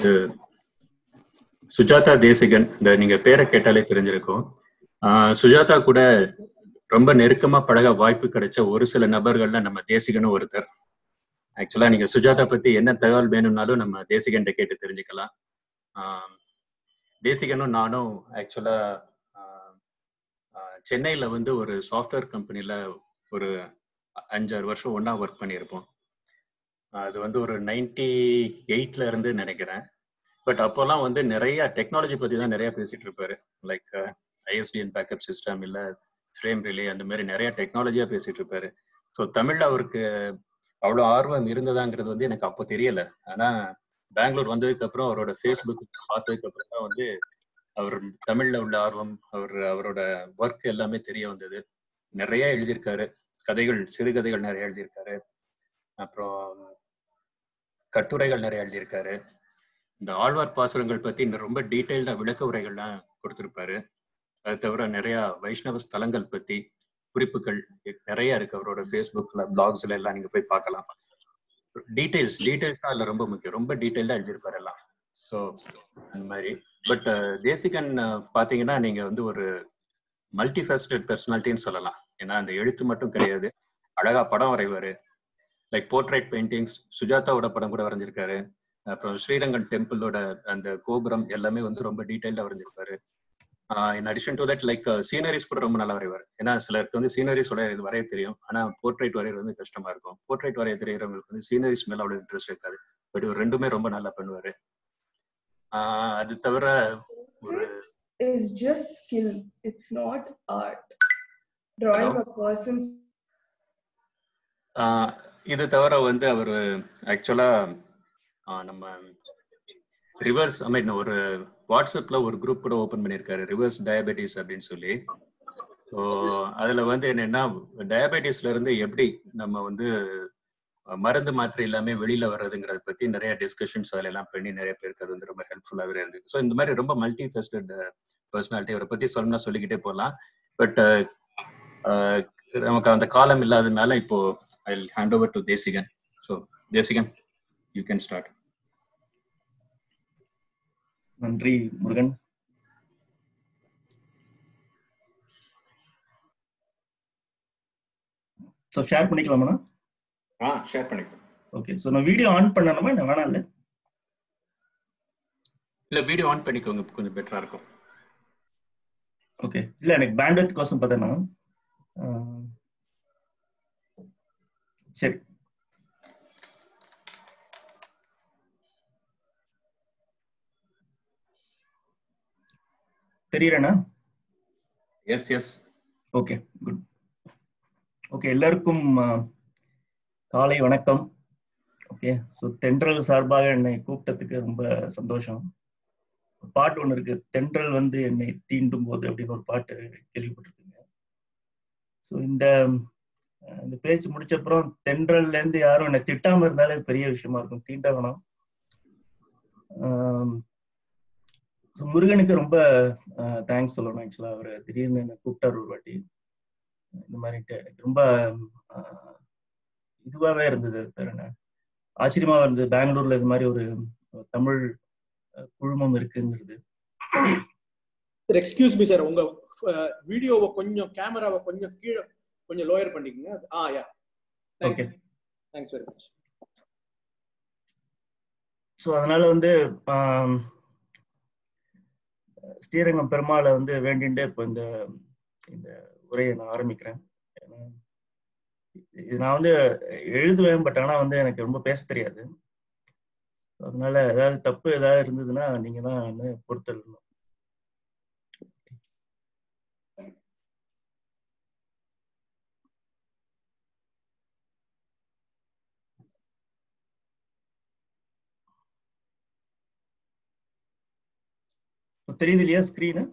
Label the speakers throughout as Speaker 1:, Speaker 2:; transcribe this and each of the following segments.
Speaker 1: சுஜாதா தேசிகன் இந்த நீங்க பேரை கேட்டாலே தெரிஞ்சிருக்கும் ஆஹ் சுஜாதா கூட ரொம்ப நெருக்கமா பழக வாய்ப்பு கிடைச்ச ஒரு சில நபர்கள்ல நம்ம தேசிகனும் ஒருத்தர் ஆக்சுவலா நீங்க சுஜாதா பத்தி என்ன தகவல் வேணும்னாலும் நம்ம தேசிகன்ட்ட கேட்டு தெரிஞ்சுக்கலாம் ஆஹ் தேசிகனும் நானும் ஆக்சுவலா சென்னையில வந்து ஒரு சாஃப்ட்வேர் கம்பெனில ஒரு அஞ்சாறு வருஷம் ஒன்னா ஒர்க் பண்ணியிருப்போம் அது வந்து ஒரு நைன்டி எயிட்ல இருந்து நினைக்கிறேன் பட் அப்போல்லாம் வந்து நிறைய டெக்னாலஜி பத்தி தான் நிறைய பேசிட்டு இருப்பாரு லைக் ஐஎஸ்டிஎன் பேக்கப் சிஸ்டம் இல்ல ஃப்ரேம் ரிலே அந்த மாதிரி நிறைய டெக்னாலஜியா பேசிட்டு இருப்பாரு ஸோ தமிழ்ல அவருக்கு அவ்வளோ ஆர்வம் இருந்ததாங்கிறது வந்து எனக்கு அப்போ தெரியல ஆனா பெங்களூர் வந்ததுக்கு அப்புறம் அவரோட ஃபேஸ்புக் பார்த்ததுக்கு அப்புறம் தான் வந்து அவர் தமிழ்ல உள்ள ஆர்வம் அவர் அவரோட ஒர்க் எல்லாமே தெரிய வந்தது நிறைய எழுதியிருக்காரு கதைகள் சிறுகதைகள் நிறைய எழுதியிருக்காரு அப்புறம் கட்டுரைகள் நிறைய எழுதியிருக்காரு இந்த ஆழ்வார் பாசுரங்கள் பத்தி ரொம்ப டீட்டெயில்டா விளக்க உரைகள்லாம் கொடுத்திருப்பாரு அது தவிர நிறைய வைஷ்ணவ ஸ்தலங்கள் பத்தி குறிப்புகள் நிறைய இருக்கு அவரோட ஃபேஸ்புக்ல பிளாக்ஸ்ல எல்லாம் நீங்க போய் பார்க்கலாம் டீடைல்ஸ் டீடைல்ஸ் தான் அதுல ரொம்ப முக்கியம் ரொம்ப டீடைல்டா எழுதியிருப்பாரு எல்லாம் ஸோ அந்த மாதிரி பட் தேசிகன் பாத்தீங்கன்னா நீங்க வந்து ஒரு மல்டி ஃபேஸ்டட் பர்சனாலிட்டின்னு சொல்லலாம் ஏன்னா அந்த எழுத்து மட்டும் கிடையாது அழகா படம் வரைவாரு லைக் போர்ட்ரேட் பெயிண்டிங்ஸ் சுஜாதாவோட படம் கூட வரைஞ்சிருக்காரு அப்புறம் ஸ்ரீரங்கன் டெம்பிளோட அந்த கோபுரம் எல்லாமே வந்து ரொம்ப டீடைல்டா வரைஞ்சிருப்பாரு in addition to that like sceneries கூட ரொம்ப நல்லா வரைவார் ஏன்னா சிலருக்கு வந்து சீனரிஸோட இது வரைய தெரியும் ஆனா போர்ட்ரேட் வரைகிறது வந்து கஷ்டமா இருக்கும் போர்ட்ரேட் வரைய தெரியறவங்களுக்கு வந்து சீனரிஸ் மேல அவ்வளவு இன்ட்ரெஸ்ட் இருக்காது பட் இவர் ரெண்டுமே ரொம்ப நல்லா பண்ணுவாரு அது தவிர ஒரு
Speaker 2: is just skill it's not art drawing a person's
Speaker 1: இது தவிர வந்து அவர் ஆக்சுவலா நம்ம ரிவர்ஸ் ஐ மீன் ஒரு வாட்ஸ்அப்ல ஒரு குரூப் கூட ஓபன் பண்ணியிருக்காரு ரிவர்ஸ் டயபெட்டிஸ் அப்படின்னு சொல்லி ஸோ அதுல வந்து என்னன்னா டயபெட்டிஸ்ல இருந்து எப்படி நம்ம வந்து மருந்து மாத்திரை எல்லாமே வெளியில வர்றதுங்கிறத பத்தி நிறைய டிஸ்கஷன்ஸ் அதுல எல்லாம் பண்ணி நிறைய பேருக்கு அது வந்து ரொம்ப ஹெல்ப்ஃபுல்லாகவே இருந்து ஸோ இந்த மாதிரி ரொம்ப மல்டி ஃபெஸ்டட் பர்சனாலிட்டி அவரை பத்தி சொல்லணும்னா சொல்லிக்கிட்டே போகலாம் பட் நமக்கு அந்த காலம் இல்லாததுனால இப்போ I hand over to Desikan so Desikan you can start
Speaker 3: நன்றி முருகன் ஸோ ஷேர் பண்ணிக்கலாமா
Speaker 1: ஆ ஷேர் பண்ணிக்கலாம்
Speaker 3: ஓகே ஸோ நான் வீடியோ ஆன் பண்ணணுமா என்ன வேணாம் இல்லை
Speaker 1: இல்ல வீடியோ ஆன் பண்ணிக்கோங்க கொஞ்சம் பெட்டரா இருக்கும்
Speaker 3: ஓகே இல்ல எனக்கு பேண்ட்வித் கோசம் பார்த்தேன்னா சரி தெரியறேனா
Speaker 1: yes yes
Speaker 3: okay good okay எல்லாருக்கும் காலை வணக்கம் ஓகே ஸோ தென்றல் சார்பாக என்னை கூப்பிட்டதுக்கு ரொம்ப சந்தோஷம் பாட்டு ஒன்று இருக்கு தென்றல் வந்து என்னை தீண்டும் போது அப்படின்னு ஒரு பாட்டு கேள்விப்பட்டிருக்கீங்க ஸோ இந்த இந்த பேச்சு முடிச்ச அப்புறம் தென்றல்ல இருந்து யாரும் என்னை திட்டாம இருந்தாலே பெரிய விஷயமா இருக்கும் தீண்ட வேணாம் ஸோ முருகனுக்கு ரொம்ப தேங்க்ஸ் சொல்லணும் ஆக்சுவலா அவர் திடீர்னு என்ன கூப்பிட்டார் ஒரு வாட்டி இந்த மாதிரிட்டு எனக்கு ரொம்ப இதுவாகவே இருந்தது பேர் என்ன ஆச்சரியமா இருந்தது பெங்களூர்ல இது மாதிரி ஒரு தமிழ் குழுமம் இருக்குங்கிறது
Speaker 4: சார் எக்ஸ்கியூஸ் மீ சார் உங்க வீடியோவை கொஞ்சம் கேமராவை கொஞ்சம் கீழே கொஞ்சம் லோயர் பண்ணிக்கங்க ஆ yeah
Speaker 3: okay
Speaker 4: thanks very much
Speaker 3: so அதனால வந்து ஸ்ரீரங்கம் பெருமாளை வந்து வேண்டிட்டு இப்போ இந்த இந்த உரையை நான் ஆரம்பிக்கிறேன் இது நான் வந்து எழுதுவேன் பட் ஆனால் வந்து எனக்கு ரொம்ப பேச தெரியாது அதனால ஏதாவது தப்பு ஏதாவது இருந்ததுன்னா நீங்க தான் வந்து பொறுத்தள்ளணும் தெரியுது இல்லையா ஸ்கிரீனு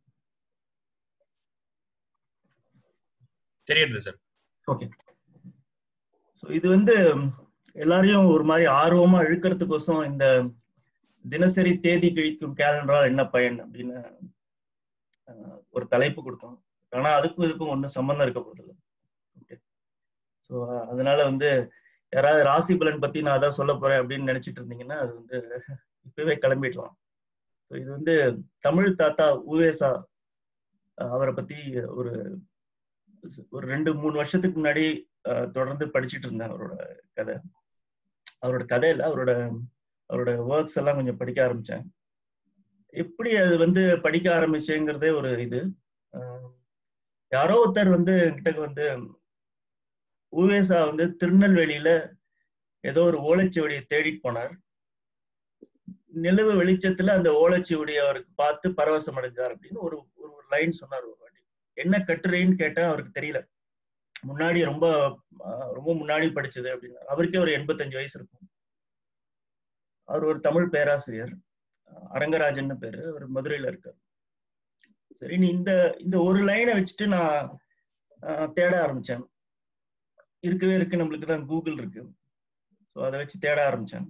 Speaker 1: தெரியுது சார்
Speaker 3: ஓகே ஸோ இது வந்து எல்லாரையும் ஒரு மாதிரி ஆர்வமா இழுக்கிறதுக்கோசம் இந்த தினசரி தேதி கிழிக்கும் கேலண்டரால் என்ன பயன் அப்படின்னு ஒரு தலைப்பு கொடுத்தோம் ஆனா அதுக்கும் இதுக்கும் ஒன்றும் சம்பந்தம் இருக்க போறதில்ல ஓகே ஸோ அதனால வந்து யாராவது ராசி பலன் பத்தி நான் அதான் சொல்ல போறேன் அப்படின்னு நினைச்சிட்டு இருந்தீங்கன்னா அது வந்து இப்பவே கிளம்பிடலாம் ஸோ இது வந்து தமிழ் தாத்தா உவேசா அவரை பத்தி ஒரு ஒரு ரெண்டு மூணு வருஷத்துக்கு முன்னாடி தொடர்ந்து படிச்சுட்டு இருந்தேன் அவரோட கதை அவரோட கதை இல்லை அவரோட அவரோட ஒர்க்ஸ் எல்லாம் கொஞ்சம் படிக்க ஆரம்பிச்சேன் எப்படி அது வந்து படிக்க ஆரம்பிச்சேங்கிறதே ஒரு இது யாரோ ஒருத்தர் வந்து என்கிட்ட வந்து உவேசா வந்து திருநெல்வேலியில ஏதோ ஒரு ஓலைச்சுவடியை தேடிட்டு போனார் நிலவு வெளிச்சத்துல அந்த ஓலைச்சுவடியை அவருக்கு பார்த்து பரவசம் அடைஞ்சார் அப்படின்னு ஒரு ஒரு லைன் சொன்னார் ஒரு வாட்டி என்ன கட்டுரைன்னு கேட்டா அவருக்கு தெரியல முன்னாடி ரொம்ப ரொம்ப முன்னாடி படிச்சது அப்படின்னா அவருக்கே ஒரு எண்பத்தஞ்சு வயசு இருக்கும் அவர் ஒரு தமிழ் பேராசிரியர் அரங்கராஜன் பேரு அவர் மதுரையில இருக்கார் சரி நீ இந்த இந்த ஒரு லைனை வச்சுட்டு நான் தேட ஆரம்பிச்சேன் இருக்கவே இருக்கு நம்மளுக்கு தான் கூகுள் இருக்கு ஸோ அதை வச்சு தேட ஆரம்பிச்சேன்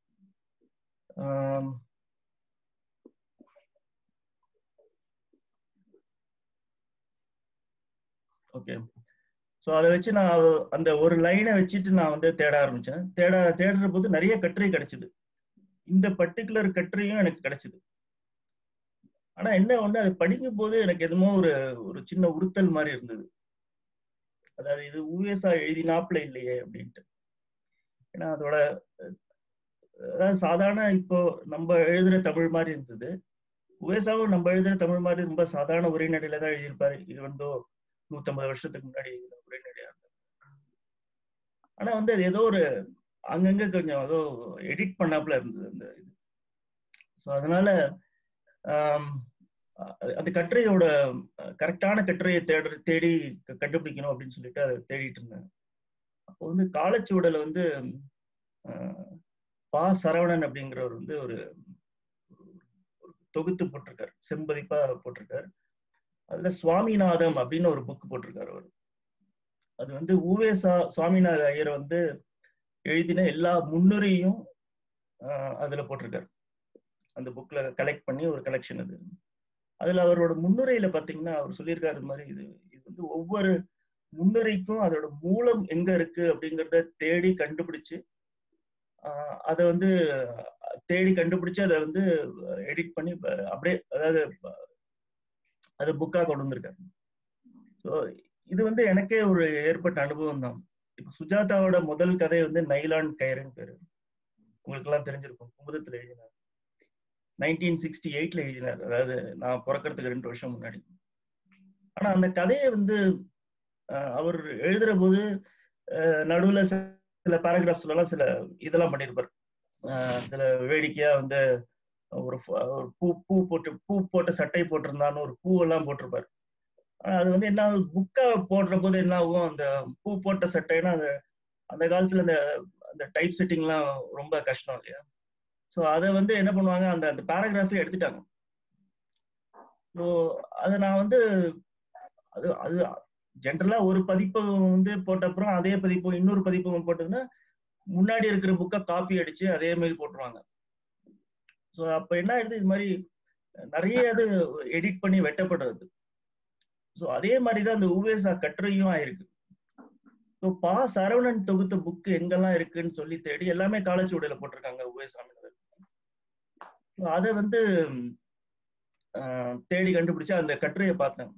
Speaker 3: ஓகே ஸோ அதை வச்சு நான் அந்த ஒரு லைனை வச்சுட்டு நான் வந்து தேட ஆரம்பிச்சேன் தேட தேடுற போது நிறைய கட்டுரை கிடைச்சது இந்த பர்டிகுலர் கட்டுரையும் எனக்கு கிடைச்சது ஆனா என்ன ஒண்ணு அது படிக்கும் போது எனக்கு எதுமோ ஒரு ஒரு சின்ன உறுத்தல் மாதிரி இருந்தது அதாவது இது ஊஎஸ்ஆ எழுதினாப்புல இல்லையே அப்படின்ட்டு ஏன்னா அதோட அதாவது சாதாரண இப்போ நம்ம எழுதுற தமிழ் மாதிரி இருந்தது உவேசாவும் நம்ம எழுதுற தமிழ் மாதிரி ரொம்ப சாதாரண உரைநடையில தான் எழுதியிருப்பாரு இது வந்து நூத்தம்பது வருஷத்துக்கு முன்னாடி எழுதின உரைநடையா இருந்தது ஆனா வந்து அது ஏதோ ஒரு அங்கங்க கொஞ்சம் ஏதோ எடிட் பண்ணாப்புல இருந்தது அந்த இது ஸோ அதனால அந்த கட்டுரையோட கரெக்டான கட்டுரையை தேட தேடி கண்டுபிடிக்கணும் அப்படின்னு சொல்லிட்டு அதை தேடிட்டு இருந்தேன் அப்போ வந்து காலச்சுவடல வந்து பா சரவணன் அப்படிங்கிறவர் வந்து ஒரு தொகுத்து போட்டிருக்காரு செம்பதிப்பா போட்டிருக்காரு அதுல சுவாமிநாதம் அப்படின்னு ஒரு புக் போட்டிருக்காரு அவர் அது வந்து ஊவேசா சுவாமிநாத ஐயர் வந்து எழுதின எல்லா முன்னுரையும் அதுல போட்டிருக்காரு அந்த புக்ல கலெக்ட் பண்ணி ஒரு கலெக்ஷன் அது அதுல அவரோட முன்னுரையில பாத்தீங்கன்னா அவர் சொல்லியிருக்காரு இது மாதிரி இது இது வந்து ஒவ்வொரு முன்னுரைக்கும் அதோட மூலம் எங்க இருக்கு அப்படிங்கிறத தேடி கண்டுபிடிச்சு அதை வந்து தேடி கண்டுபிடிச்சு அதை வந்து எடிட் பண்ணி அப்படியே அதாவது அது புக்கா கொண்டு வந்திருக்காரு ஸோ இது வந்து எனக்கே ஒரு ஏற்பட்ட அனுபவம் தான் இப்ப சுஜாதாவோட முதல் கதை வந்து நைலான் கயிறுன்னு பேரு உங்களுக்கு எல்லாம் தெரிஞ்சிருக்கும் குமுதத்துல எழுதினார் நைன்டீன் சிக்ஸ்டி எயிட்ல எழுதினார் அதாவது நான் பிறக்கிறதுக்கு ரெண்டு வருஷம் முன்னாடி ஆனா அந்த கதையை வந்து அவர் எழுதுற போது நடுவுல சில பேராகிராஃப்ஸ்ல எல்லாம் சில இதெல்லாம் பண்ணியிருப்பார் சில வேடிக்கையா வந்து ஒரு ஒரு பூ பூ போட்டு பூ போட்ட சட்டை போட்டிருந்தான்னு ஒரு பூவெல்லாம் போட்டிருப்பாரு அது வந்து என்ன புக்கா போடுற போது என்ன ஆகும் அந்த பூ போட்ட சட்டைன்னா அந்த அந்த காலத்துல அந்த அந்த டைப் செட்டிங்லாம் ரொம்ப கஷ்டம் இல்லையா ஸோ அதை வந்து என்ன பண்ணுவாங்க அந்த அந்த பேராகிராஃபே எடுத்துட்டாங்க ஸோ அதை நான் வந்து அது அது ஜென்ரலா ஒரு பதிப்பு வந்து போட்ட அப்புறம் அதே பதிப்பு இன்னொரு பதிப்பு போட்டதுன்னா முன்னாடி இருக்கிற புக்கை காப்பி அடிச்சு அதே மாதிரி போட்டுருவாங்க ஸோ அப்ப என்ன ஆயிடுது இது மாதிரி நிறைய இது எடிட் பண்ணி வெட்டப்படுறது ஸோ அதே மாதிரி தான் அந்த உவேசா கட்டுரையும் ஆயிருக்கு ஸோ பா சரவணன் தொகுத்த புக்கு எங்கெல்லாம் இருக்குன்னு சொல்லி தேடி எல்லாமே காலச்சுவடையில போட்டிருக்காங்க உவேசாமினதர் அதை வந்து தேடி கண்டுபிடிச்சு அந்த கட்டுரையை பார்த்தேன்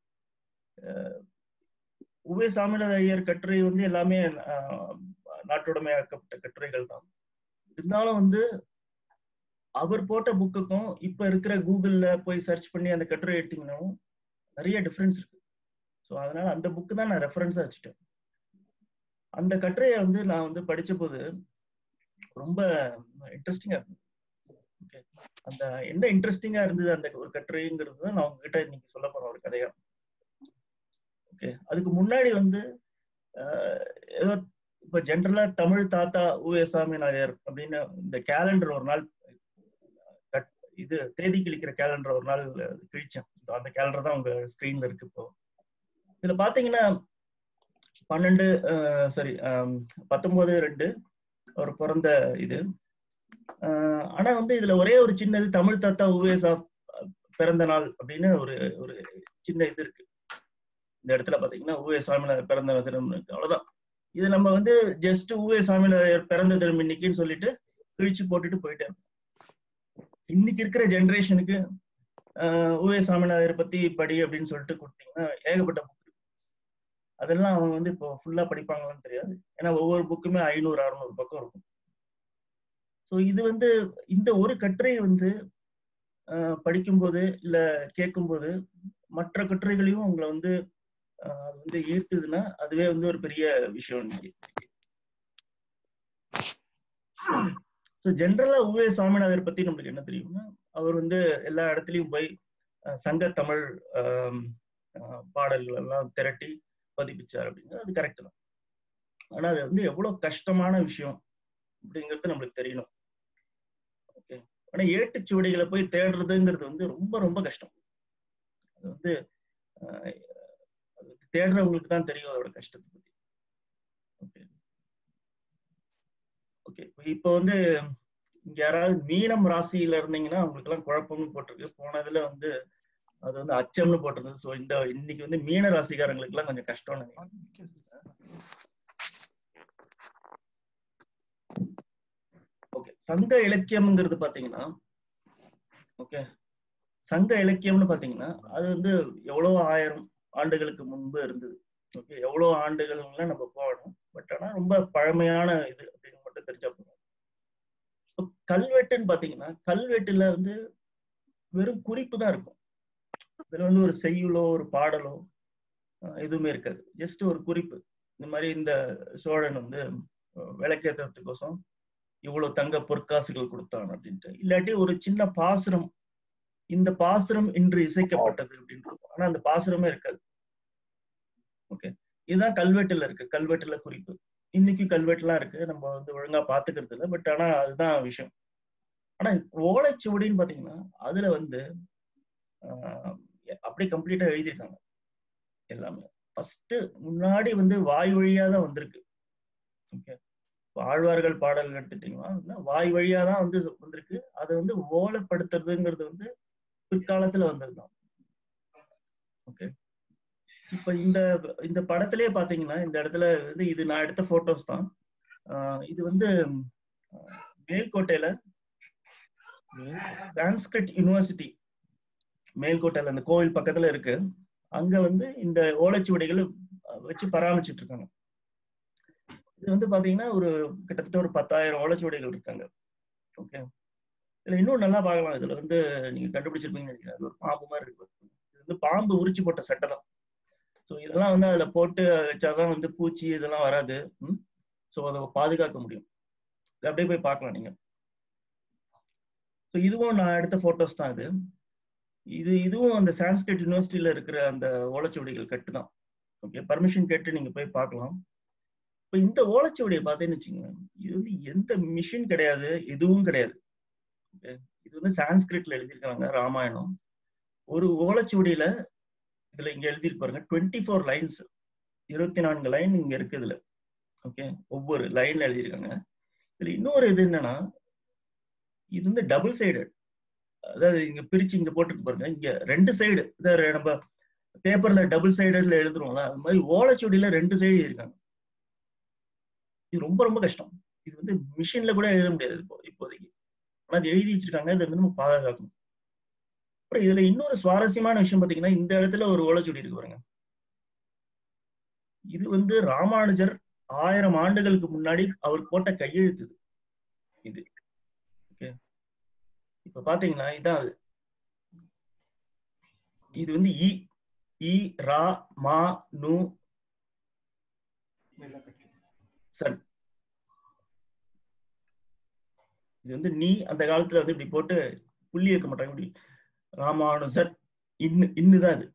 Speaker 3: உவே சாமிநாத ஐயர் கட்டுரை வந்து எல்லாமே நாட்டுடைமையாக்கப்பட்ட கட்டுரைகள் தான் இருந்தாலும் வந்து அவர் போட்ட புக்குக்கும் இப்ப இருக்கிற கூகுள்ல போய் சர்ச் பண்ணி அந்த கட்டுரை எடுத்தீங்கன்னா நிறைய டிஃப்ரென்ஸ் இருக்கு ஸோ அதனால அந்த புக்கு தான் நான் ரெஃபரன்ஸா வச்சுட்டேன் அந்த கட்டுரையை வந்து நான் வந்து படிச்ச போது ரொம்ப இன்ட்ரெஸ்டிங்கா இருந்தது ஓகே அந்த என்ன இன்ட்ரெஸ்டிங்கா இருந்தது அந்த ஒரு கட்டுரைங்கிறது தான் நான் உங்ககிட்ட இன்னைக்கு சொல்ல போறேன் ஒரு கதையா ஓகே அதுக்கு முன்னாடி வந்து ஏதோ இப்ப ஜென்ரலா தமிழ் தாத்தா உவேசாமி நாயர் அப்படின்னு இந்த கேலண்டர் ஒரு நாள் இது தேதி கிழிக்கிற கேலண்டர் ஒரு நாள் கிழிச்சேன் அந்த கேலண்டர் தான் உங்க ஸ்கிரீன்ல இருக்கு இப்போ இதுல பாத்தீங்கன்னா பன்னெண்டு சாரி பத்தொன்பது ரெண்டு அவர் பிறந்த இது ஆனா வந்து இதுல ஒரே ஒரு சின்னது தமிழ் தாத்தா உவேசா பிறந்த நாள் அப்படின்னு ஒரு ஒரு சின்ன இது இருக்கு இந்த இடத்துல பாத்தீங்கன்னா உவே சுவாமிநாதர் பிறந்த தினம் இருக்கு அவ்வளவுதான் இது நம்ம வந்து ஜஸ்ட் ஊவே சாமிநாதர் பிறந்த தினம் இன்னைக்குன்னு சொல்லிட்டு கிழிச்சு போட்டுட்டு போயிட்டே இருப்போம் இன்னைக்கு இருக்கிற ஜெனரேஷனுக்கு ஊவே சாமிநாதர் பத்தி படி அப்படின்னு சொல்லிட்டு கொடுத்தீங்கன்னா ஏகப்பட்ட புக் அதெல்லாம் அவங்க வந்து இப்போ ஃபுல்லா படிப்பாங்களான்னு தெரியாது ஏன்னா ஒவ்வொரு புக்குமே ஐநூறு அறுநூறு பக்கம் இருக்கும் ஸோ இது வந்து இந்த ஒரு கட்டுரை வந்து படிக்கும்போது இல்ல கேட்கும்போது மற்ற கட்டுரைகளையும் உங்களை வந்து அது வந்து ஈர்த்துதுன்னா அதுவே வந்து ஒரு பெரிய விஷயம் இன்னைக்கு ஸோ ஜென்ரலா உவே சாமிநாதர் பத்தி நம்மளுக்கு என்ன தெரியும்னா அவர் வந்து எல்லா இடத்துலயும் போய் சங்க தமிழ் பாடல்கள் எல்லாம் திரட்டி பதிப்பிச்சார் அப்படிங்கிறது அது கரெக்ட் தான் ஆனா அது வந்து எவ்வளவு கஷ்டமான விஷயம் அப்படிங்கிறது நம்மளுக்கு தெரியணும் ஓகே ஆனா ஏட்டுச்சுவடிகளை போய் தேடுறதுங்கிறது வந்து ரொம்ப ரொம்ப கஷ்டம் அது வந்து தேடுறவங்களுக்கு தான் தெரியும் அதோட கஷ்டத்தை பத்தி ஓகே ஓகே இப்போ வந்து இங்க யாராவது மீனம் ராசியில இருந்தீங்கன்னா உங்களுக்கு எல்லாம் குழப்பம்னு போட்டிருக்கு போனதுல வந்து அது வந்து அச்சம்னு போட்டிருந்தது ஸோ இந்த இன்னைக்கு வந்து மீன ராசிக்காரங்களுக்கு எல்லாம் கொஞ்சம் கஷ்டம்னு ஓகே சங்க இலக்கியம்ங்கிறது பாத்தீங்கன்னா ஓகே சங்க இலக்கியம்னு பாத்தீங்கன்னா அது வந்து எவ்வளவு ஆயிரம் ஆண்டுகளுக்கு முன்பு இருந்தது ஓகே எவ்வளவு ஆண்டுகள்லாம் நம்ம போகணும் பட் ஆனா ரொம்ப பழமையான இது அப்படின்னு மட்டும் தெரிஞ்சா போதும் கல்வெட்டுன்னு பாத்தீங்கன்னா கல்வெட்டுல வந்து வெறும் குறிப்பு தான் இருக்கும் இதுல வந்து ஒரு செய்யுளோ ஒரு பாடலோ எதுவுமே இருக்காது ஜஸ்ட் ஒரு குறிப்பு இந்த மாதிரி இந்த சோழன் வந்து விளக்கேற்றுறதுக்கோசம் இவ்வளவு தங்க பொற்காசுகள் கொடுத்தான் அப்படின்ட்டு இல்லாட்டி ஒரு சின்ன பாசுரம் இந்த பாசுரம் இன்று இசைக்கப்பட்டது அப்படின்னு ஆனா அந்த பாசுரமே இருக்காது ஓகே இதுதான் கல்வெட்டுல இருக்கு கல்வெட்டுல குறிப்பு இன்னைக்கு கல்வெட்டுலாம் இருக்கு நம்ம வந்து ஒழுங்கா பாத்துக்கிறது இல்லை பட் ஆனா அதுதான் விஷயம் ஆனா ஓலைச்சுவடின்னு பாத்தீங்கன்னா அதுல வந்து அப்படியே கம்ப்ளீட்டா எழுதியிருக்காங்க எல்லாமே ஃபர்ஸ்ட் முன்னாடி வந்து வாய் வழியா தான் வந்திருக்கு ஓகே ஆழ்வார்கள் பாடல் எடுத்துட்டீங்கன்னா வாய் வழியா தான் வந்து வந்திருக்கு அதை வந்து ஓலைப்படுத்துறதுங்கிறது வந்து பிற்காலத்துல வந்ததுதான் ஓகே இப்ப இந்த இந்த படத்திலேயே பாத்தீங்கன்னா இந்த இடத்துல வந்து இது நான் எடுத்த போட்டோஸ் தான் இது வந்து மேல்கோட்டையில சான்ஸ்கிரிட் யூனிவர்சிட்டி மேல்கோட்டையில அந்த கோவில் பக்கத்துல இருக்கு அங்க வந்து இந்த ஓலைச்சுவடிகள் வச்சு பராமரிச்சுட்டு இருக்காங்க இது வந்து பாத்தீங்கன்னா ஒரு கிட்டத்தட்ட ஒரு பத்தாயிரம் ஓலைச்சுவடிகள் இருக்காங்க ஓகே இதுல இன்னும் நல்லா பார்க்கலாம் இதுல வந்து நீங்க கண்டுபிடிச்சிருப்பீங்கன்னு நினைக்கிறேன் அது ஒரு பாம்பு மாதிரி இருக்கு இது வந்து பாம்பு உரிச்சு போட்ட சட்டை தான் ஸோ இதெல்லாம் வந்து அதுல போட்டு வச்சாதான் வந்து பூச்சி இதெல்லாம் வராது ஸோ அதை பாதுகாக்க முடியும் அப்படியே போய் பார்க்கலாம் நீங்க ஸோ இதுவும் நான் எடுத்த போட்டோஸ் தான் இது இது இதுவும் அந்த சான்ஸ்கிரிட் யூனிவர்சிட்டியில இருக்கிற அந்த ஓலைச்சுவடிகள் கட்டு தான் ஓகே பர்மிஷன் கேட்டு நீங்க போய் பார்க்கலாம் இப்போ இந்த ஓலைச்சுவடியை பார்த்தேன்னு வச்சுக்கோங்க இது வந்து எந்த மிஷின் கிடையாது எதுவும் கிடையாது இது வந்து சான்ஸ்கிரிட்ல எழுதியிருக்காங்க ராமாயணம் ஒரு ஓலைச்சுவடியில இதுல இங்க எழுதிட்டு பாருங்க டுவெண்ட்டி ஃபோர் லைன்ஸ் இருபத்தி நான்கு லைன் இங்க இருக்கு இதுல ஓகே ஒவ்வொரு லைன்ல எழுதியிருக்காங்க இதுல இன்னொரு இது என்னன்னா இது வந்து டபுள் சைடட் அதாவது இங்க பிரிச்சு இங்க போட்டுட்டு பாருங்க இங்க ரெண்டு சைடு நம்ம பேப்பர்ல டபுள் சைடட்ல எழுதுறோம்ல அது மாதிரி ஓலைச்சுவடியில ரெண்டு சைடு எழுதியிருக்காங்க இது ரொம்ப ரொம்ப கஷ்டம் இது வந்து மிஷின்ல கூட எழுத முடியாது இப்போ இப்போதைக்கு ஆனா அது எழுதி வச்சிருக்காங்க இதை வந்து நம்ம பாதுகாக்கணும் அப்புறம் இதுல இன்னொரு சுவாரஸ்யமான விஷயம் பாத்தீங்கன்னா இந்த இடத்துல ஒரு ஓலைச்சுவடி இருக்கு பாருங்க இது வந்து ராமானுஜர் ஆயிரம் ஆண்டுகளுக்கு முன்னாடி அவர் போட்ட கையெழுத்து இது ஓகே இப்ப பாத்தீங்கன்னா இதான் அது இது வந்து இ இ ரா மா நு சன் இது வந்து நீ அந்த காலத்துல வந்து இப்படி போட்டு புள்ளி வைக்க மாட்டாங்க இப்படி ராமானுஜர் இன்னு இன்னுதான் அது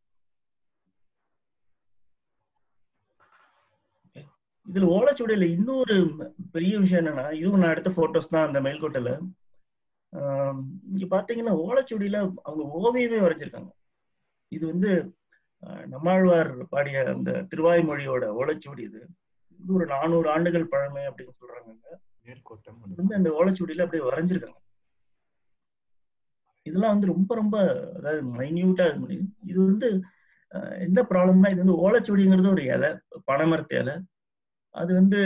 Speaker 3: இதுல ஓலைச்சுவடியில இன்னொரு பெரிய விஷயம் என்னன்னா இதுவும் நான் எடுத்த போட்டோஸ் தான் அந்த மேல்கோட்டையில இங்க பாத்தீங்கன்னா ஓலைச்சுவடியில அவங்க ஓவியமே வரைஞ்சிருக்காங்க இது வந்து நம்மாழ்வார் பாடிய அந்த திருவாய்மொழியோட ஓலைச்சுவடி இது இது ஒரு நானூறு ஆண்டுகள் பழமை அப்படின்னு சொல்றாங்க வந்து அந்த ஓலைச்சுவடியில அப்படியே வரைஞ்சிருக்காங்க இதெல்லாம் வந்து ரொம்ப ரொம்ப அதாவது மைன்யூட்டா இது முடியும் இது வந்து என்ன ப்ராப்ளம்னா இது வந்து ஓலைச்சுவடிங்கிறது ஒரு இலை பனைமரத்து இலை அது வந்து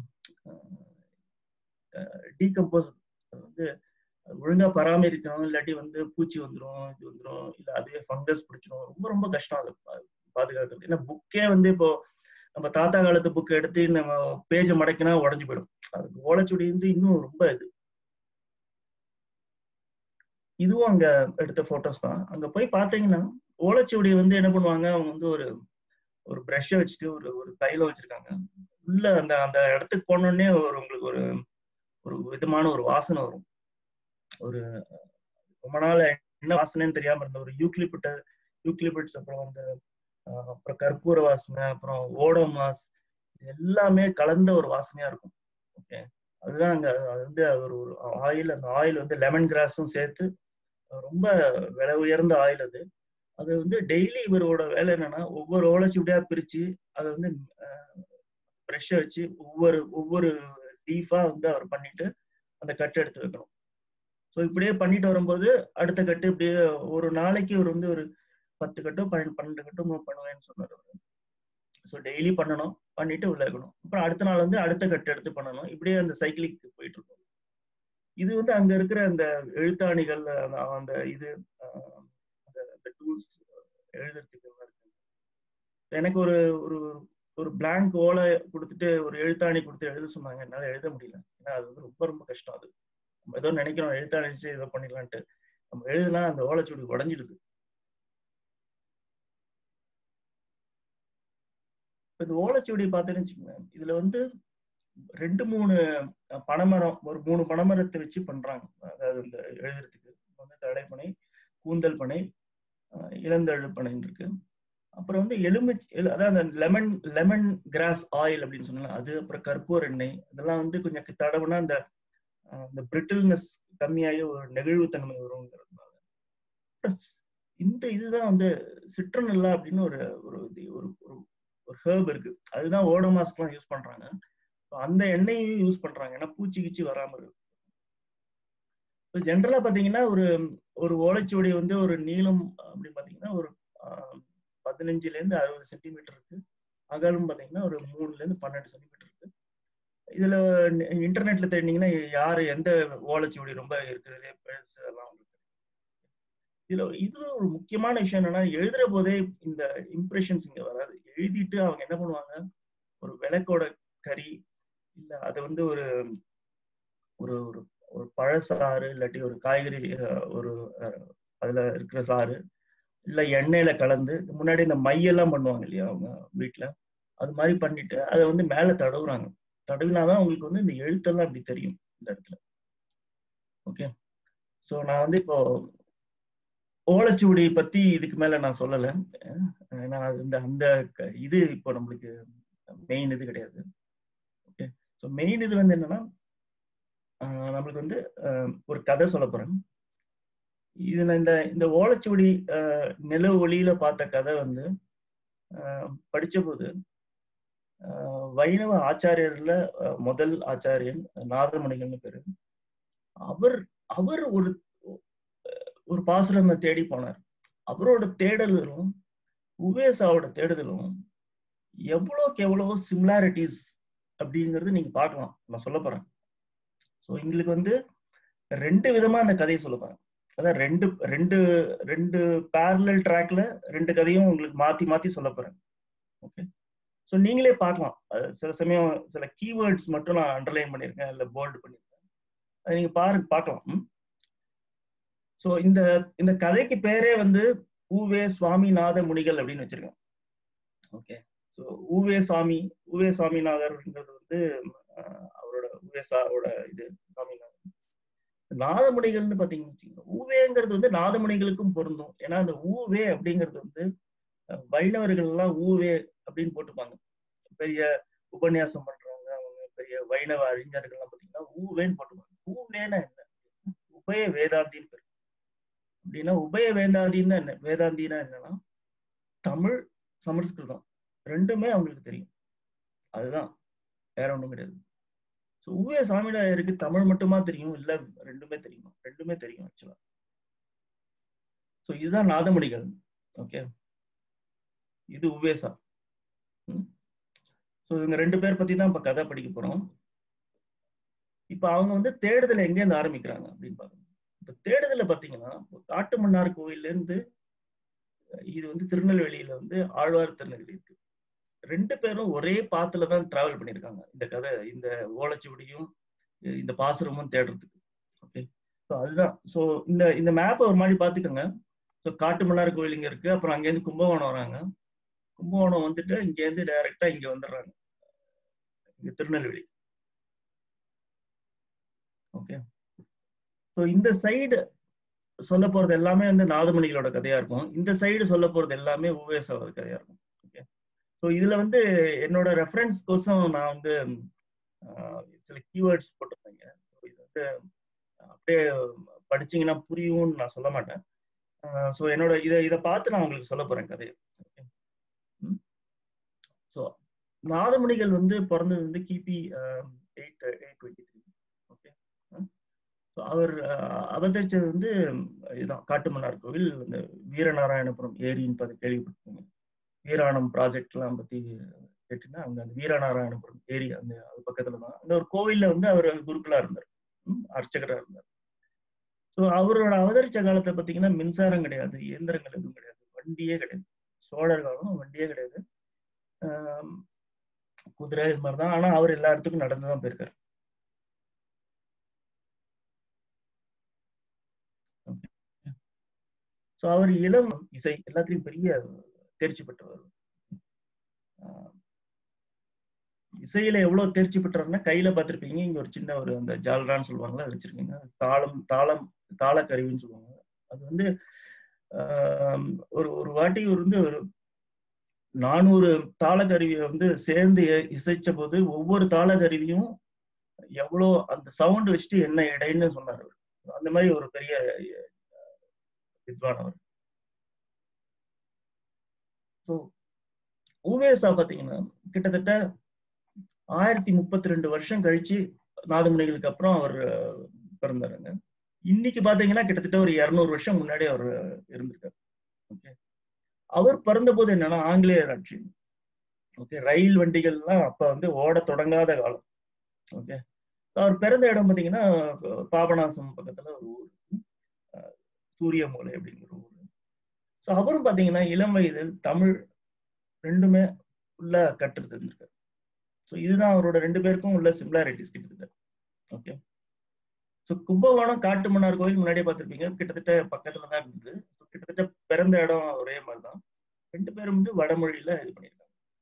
Speaker 3: டீகம்போஸ் அது வந்து ஒழுங்கா பராமரிக்கணும் இல்லாட்டி வந்து பூச்சி வந்துடும் இது வந்துடும் இல்ல அதுவே ஃபங்கஸ் பிடிச்சிடும் ரொம்ப ரொம்ப கஷ்டம் அது பாதுகாக்கிறது ஏன்னா புக்கே வந்து இப்போ நம்ம தாத்தா காலத்து புக் எடுத்து நம்ம பேஜை மடக்கினா உடஞ்சு போயிடும் அதுக்கு ஓலைச்சுடி வந்து இன்னும் ரொம்ப இது இதுவும் அங்க எடுத்த போட்டோஸ் தான் அங்க போய் பாத்தீங்கன்னா ஓலைச்சுவடி வந்து என்ன பண்ணுவாங்க அவங்க வந்து ஒரு ஒரு ப்ரஷ்ஷை வச்சுட்டு ஒரு ஒரு தைலம் வச்சிருக்காங்க உள்ள அந்த அந்த இடத்துக்கு போனோடனே ஒரு உங்களுக்கு ஒரு ஒரு விதமான ஒரு வாசனை வரும் ஒரு ரொம்ப நாள் என்ன வாசனைன்னு தெரியாம இருந்த ஒரு யூக்லிபிட்ட யூக்லிபிட்ஸ் அப்புறம் அந்த அப்புறம் கற்பூர வாசனை அப்புறம் ஓடோமாஸ் இது எல்லாமே கலந்த ஒரு வாசனையா இருக்கும் ஓகே அதுதான் அங்க அது வந்து ஒரு ஒரு ஆயில் அந்த ஆயில் வந்து லெமன் கிராஸும் சேர்த்து ரொம்ப விலை உயர்ந்த ஆயில் அது அது வந்து டெய்லி இவரோட வேலை என்னன்னா ஒவ்வொரு ஓலைச்சுவடியா பிரிச்சு அதை வந்து ப்ரெஷ்ஷை வச்சு ஒவ்வொரு ஒவ்வொரு லீஃபா வந்து அவர் பண்ணிட்டு அந்த கட்டு எடுத்து வைக்கணும் ஸோ இப்படியே பண்ணிட்டு வரும்போது அடுத்த கட்டு இப்படியே ஒரு நாளைக்கு ஒரு வந்து ஒரு பத்து கட்டோ பன்னெண்டு பன்னெண்டு கட்டோ பண்ணுவேன்னு சொன்னார் அவர் ஸோ டெய்லி பண்ணணும் பண்ணிட்டு உள்ள வைக்கணும் அப்புறம் அடுத்த நாள் வந்து அடுத்த கட்டு எடுத்து பண்ணணும் இப்படியே அந்த சைக்கிளிக்கு போயிட்டு இருக்கும் இது வந்து அங்க இருக்கிற அந்த எழுத்தாணிகள் அந்த இது அந்த டூல்ஸ் எழுதுறதுக்கு இருக்கு எனக்கு ஒரு ஒரு ஒரு பிளாங்க் ஓலை கொடுத்துட்டு ஒரு எழுத்தாணி கொடுத்து எழுத சொன்னாங்க என்னால எழுத முடியல ஏன்னா அது வந்து ரொம்ப ரொம்ப கஷ்டம் அது நம்ம ஏதோ நினைக்கிறோம் எழுத்தாணிச்சு ஏதோ பண்ணிடலான்ட்டு நம்ம எழுதுனா அந்த ஓலைச்சுடி உடஞ்சிடுது இந்த ஓலைச்சுவடி பார்த்தேன்னு வச்சுக்கோங்க இதுல வந்து ரெண்டு மூணு பனைமரம் ஒரு மூணு பனைமரத்தை வச்சு பண்றாங்க அதாவது இந்த எழுதுறதுக்கு வந்து தடைப்பனை கூந்தல் பனை இளந்தழு பனைன்னு இருக்கு அப்புறம் வந்து எலுமிச் அதாவது அந்த லெமன் லெமன் கிராஸ் ஆயில் அப்படின்னு சொன்னாங்க அது அப்புறம் கற்பூர் எண்ணெய் இதெல்லாம் வந்து கொஞ்சம் தடவுனா அந்த அந்த பிரிட்டில்னஸ் கம்மியாகி ஒரு நெகிழ்வுத்தன்மை வருங்கிறதுனால இந்த இதுதான் வந்து சிட்ரனல்லா அப்படின்னு ஒரு ஒரு ஒரு ஒரு ஹேர்ப் இருக்கு அதுதான் ஓடோமாஸ்க்லாம் யூஸ் பண்றாங்க அந்த எண்ணெயையும் யூஸ் பண்றாங்க ஏன்னா பூச்சி கிச்சி வராம இருக்கு ஜென்ரலா பாத்தீங்கன்னா ஒரு ஒரு ஓலைச்சுவடி வந்து ஒரு நீளம் அப்படின்னு பாத்தீங்கன்னா ஒரு பதினஞ்சுல இருந்து அறுபது சென்டிமீட்டர் இருக்கு அகலம் பாத்தீங்கன்னா ஒரு மூணுல இருந்து பன்னெண்டு சென்டிமீட்டர் இருக்கு இதுல இன்டர்நெட்ல தேடினீங்கன்னா யாரு எந்த ஓலைச்சுவடி ரொம்ப இருக்குது பெருசு எல்லாம் இதுல இதுல ஒரு முக்கியமான விஷயம் என்னன்னா எழுதுற போதே இந்த இம்ப்ரெஷன்ஸ் இங்க வராது எழுதிட்டு அவங்க என்ன பண்ணுவாங்க ஒரு விளக்கோட கறி இல்ல அது வந்து ஒரு ஒரு ஒரு ஒரு பழசாறு இல்லாட்டி ஒரு காய்கறி ஒரு அதுல இருக்கிற சாறு இல்ல எண்ணெயில கலந்து முன்னாடி இந்த மையெல்லாம் பண்ணுவாங்க இல்லையா அவங்க வீட்டுல அது மாதிரி பண்ணிட்டு அதை வந்து மேல தடவுறாங்க தடவினாதான் உங்களுக்கு வந்து இந்த எழுத்தெல்லாம் அப்படி தெரியும் இந்த இடத்துல ஓகே ஸோ நான் வந்து இப்போ ஓலைச்சுவடி பத்தி இதுக்கு மேல நான் சொல்லலை ஏன்னா அது இந்த அந்த இது இப்போ நம்மளுக்கு மெயின் இது கிடையாது ஓகே ஸோ மெயின் இது வந்து என்னன்னா நம்மளுக்கு வந்து ஒரு கதை சொல்ல போறேன் இதுல இந்த இந்த ஓலைச்சுவடி நில ஒளியில பார்த்த கதை வந்து படிச்ச போது வைணவ ஆச்சாரியர்ல முதல் ஆச்சாரியன் நாதமணிகள்னு பேரு அவர் அவர் ஒரு ஒரு பாசுரமை தேடி போனார் அவரோட தேடல்களும் உவேசாவோட தேடுதலும் எவ்வளோக்கு எவ்வளவோ சிமிலாரிட்டிஸ் அப்படிங்கிறது நீங்க பார்க்கலாம் நான் சொல்ல போறேன் ஸோ எங்களுக்கு வந்து ரெண்டு விதமா அந்த கதையை சொல்ல போறேன் அதான் ரெண்டு ரெண்டு ரெண்டு பேரலல் ட்ராக்ல ரெண்டு கதையும் உங்களுக்கு மாத்தி மாத்தி சொல்ல போறேன் ஓகே ஸோ நீங்களே பார்க்கலாம் சில சமயம் சில கீவேர்ட்ஸ் மட்டும் நான் அண்டர்லைன் பண்ணியிருக்கேன் இல்லை போல்டு பண்ணியிருக்கேன் அதை நீங்க பாருங்க பார்க்கலாம் ஸோ இந்த இந்த கதைக்கு பேரே வந்து ஊவே சுவாமிநாத முனிகள் அப்படின்னு வச்சிருக்கேன் ஓகே ஸோ ஊவே சுவாமி ஊவே சுவாமிநாதர்ன்றது வந்து அவரோட ஊவேசாவோட இது சுவாமிநாதன் நாதமுனிகள்னு பாத்தீங்கன்னு வச்சுக்கோங்க ஊவேங்கிறது வந்து நாதமுனிகளுக்கும் பொருந்தும் ஏன்னா அந்த ஊவே அப்படிங்கிறது வந்து வைணவர்கள் எல்லாம் ஊவே அப்படின்னு போட்டுப்பாங்க பெரிய உபன்யாசம் பண்றவங்க அவங்க பெரிய வைணவ அறிஞர்கள் எல்லாம் பாத்தீங்கன்னா ஊவேன்னு போட்டுப்பாங்க ஊவேன்னா என்ன உபய வேதாந்தின்னு பேர் அப்படின்னா உபய வேதாந்தின்னு என்ன வேதாந்தினா என்னன்னா தமிழ் சமஸ்கிருதம் ரெண்டுமே அவங்களுக்கு தெரியும் அதுதான் வேற ஒண்ணும் கிடையாது ஸோ உவே சாமிநாயருக்கு தமிழ் மட்டுமா தெரியும் இல்ல ரெண்டுமே தெரியுமா ரெண்டுமே தெரியும் ஆக்சுவலா ஸோ இதுதான் நாதமணிகள் ஓகே இது உவேசா ஸோ இவங்க ரெண்டு பேர் பத்தி தான் இப்ப கதை படிக்க போறோம் இப்ப அவங்க வந்து தேடுதல் எங்க இருந்து ஆரம்பிக்கிறாங்க அப்படின்னு பாருங்க இப்ப தேடுதல பாத்தீங்கன்னா காட்டு மன்னார் கோயில்ல இருந்து இது வந்து திருநெல்வேலியில வந்து ஆழ்வார் திருநெல்வேலி இருக்கு ரெண்டு பேரும் ஒரே பாத்துல தான் டிராவல் பண்ணியிருக்காங்க இந்த கதை இந்த ஓலைச்சுவடியும் இந்த பாசுரமும் தேடுறதுக்கு ஓகே ஸோ அதுதான் ஸோ இந்த இந்த மேப்பை ஒரு மாதிரி பார்த்துக்கோங்க ஸோ காட்டு மன்னார் கோயில் இங்க இருக்கு அப்புறம் அங்கேருந்து கும்பகோணம் வராங்க கும்பகோணம் வந்துட்டு இங்கேருந்து டைரக்டா இங்க வந்துடுறாங்க இங்க திருநெல்வேலி ஓகே ஸோ இந்த சைடு சொல்ல போறது எல்லாமே வந்து நாதமணிகளோட கதையா இருக்கும் இந்த சைடு சொல்ல போறது எல்லாமே உவேசாவோட கதையா இருக்கும் ஓகே ஸோ இதுல வந்து என்னோட ரெஃபரன்ஸ் கோசம் நான் வந்து சில கீவேர்ட்ஸ் போட்டிருந்தேங்க இது வந்து அப்படியே படிச்சீங்கன்னா புரியும்னு நான் சொல்ல மாட்டேன் ஸோ என்னோட இதை இதை பார்த்து நான் உங்களுக்கு சொல்ல போறேன் கதையை ஸோ நாதமணிகள் வந்து பிறந்தது வந்து கிபி eight eight twenty three okay so அவர் அவதரிச்சது வந்து இதுதான் காட்டுமன்னார் கோவில் இந்த வீரநாராயணபுரம் ஏரின்னு பார்த்து கேள்விப்பட்டிருக்கீங்க வீராணம் ப்ராஜெக்ட்லாம் பத்தி கேட்டீங்கன்னா அங்க அந்த வீரநாராயணபுரம் ஏரி அந்த அது பக்கத்துல தான் அந்த ஒரு கோவில்ல வந்து அவர் குருக்களா இருந்தார் அர்ச்சகரா இருந்தார் ஸோ அவரோட அவதரிச்ச காலத்தை பார்த்தீங்கன்னா மின்சாரம் கிடையாது இயந்திரங்கள் எதுவும் கிடையாது வண்டியே கிடையாது சோழர் காலம் வண்டியே கிடையாது குதிரை இது மாதிரி தான் ஆனா அவர் எல்லா இடத்துக்கும் நடந்து தான் போயிருக்காரு ஸோ அவர் இளம் இசை எல்லாத்துலயும் பெரிய தேர்ச்சி பெற்றவர் இசையில எவ்வளவு தேர்ச்சி பெற்றாருன்னா கையில பார்த்திருப்பீங்க இங்க ஒரு சின்ன ஒரு அந்த ஜால்ரான்னு சொல்லுவாங்களா அது வச்சிருக்கீங்க தாளம் தாளம் தாளக்கருவின்னு சொல்லுவாங்க அது வந்து ஒரு ஒரு வாட்டி வந்து ஒரு நானூறு தாளக்கருவியை வந்து சேர்ந்து இசைச்ச போது ஒவ்வொரு தாளக்கருவியும் எவ்வளோ அந்த சவுண்ட் வச்சுட்டு என்ன இடைன்னு சொன்னார் அவர் அந்த மாதிரி ஒரு பெரிய வித்வான் அவர் ஸோ ஊவேசா பாத்தீங்கன்னா கிட்டத்தட்ட ஆயிரத்தி முப்பத்தி ரெண்டு வருஷம் கழிச்சு நாதமுனிகளுக்கு அப்புறம் அவர் பிறந்தாருங்க இன்னைக்கு பாத்தீங்கன்னா கிட்டத்தட்ட ஒரு இருநூறு வருஷம் முன்னாடி அவர் இருந்திருக்காரு ஓகே அவர் பிறந்த போது என்னன்னா ஆங்கிலேயர் ஆட்சி ஓகே ரயில் வண்டிகள்லாம் அப்ப வந்து ஓட தொடங்காத காலம் ஓகே அவர் பிறந்த இடம் பாத்தீங்கன்னா பாபநாசம் பக்கத்துல ஒரு ஊர் சூரியமூலை அப்படிங்கிற ஊர் ஸோ அவரும் பாத்தீங்கன்னா இளம் வயதில் தமிழ் ரெண்டுமே உள்ள கற்று தெரிஞ்சிருக்காரு ஸோ இதுதான் அவரோட ரெண்டு பேருக்கும் உள்ள சிமிலாரிட்டிஸ் கிட்டத்தட்ட ஓகே ஸோ கும்பகோணம் காட்டு மன்னார் கோயில் முன்னாடியே பார்த்துருப்பீங்க கிட்டத்தட்ட பக்கத்துல தான் இருந்தது கிட்டத்தட்ட பிறந்த இடம் ஒரே மாதிரி தான் ரெண்டு பேரும் வந்து வடமொழியில இது பண்ணியிருக்காங்க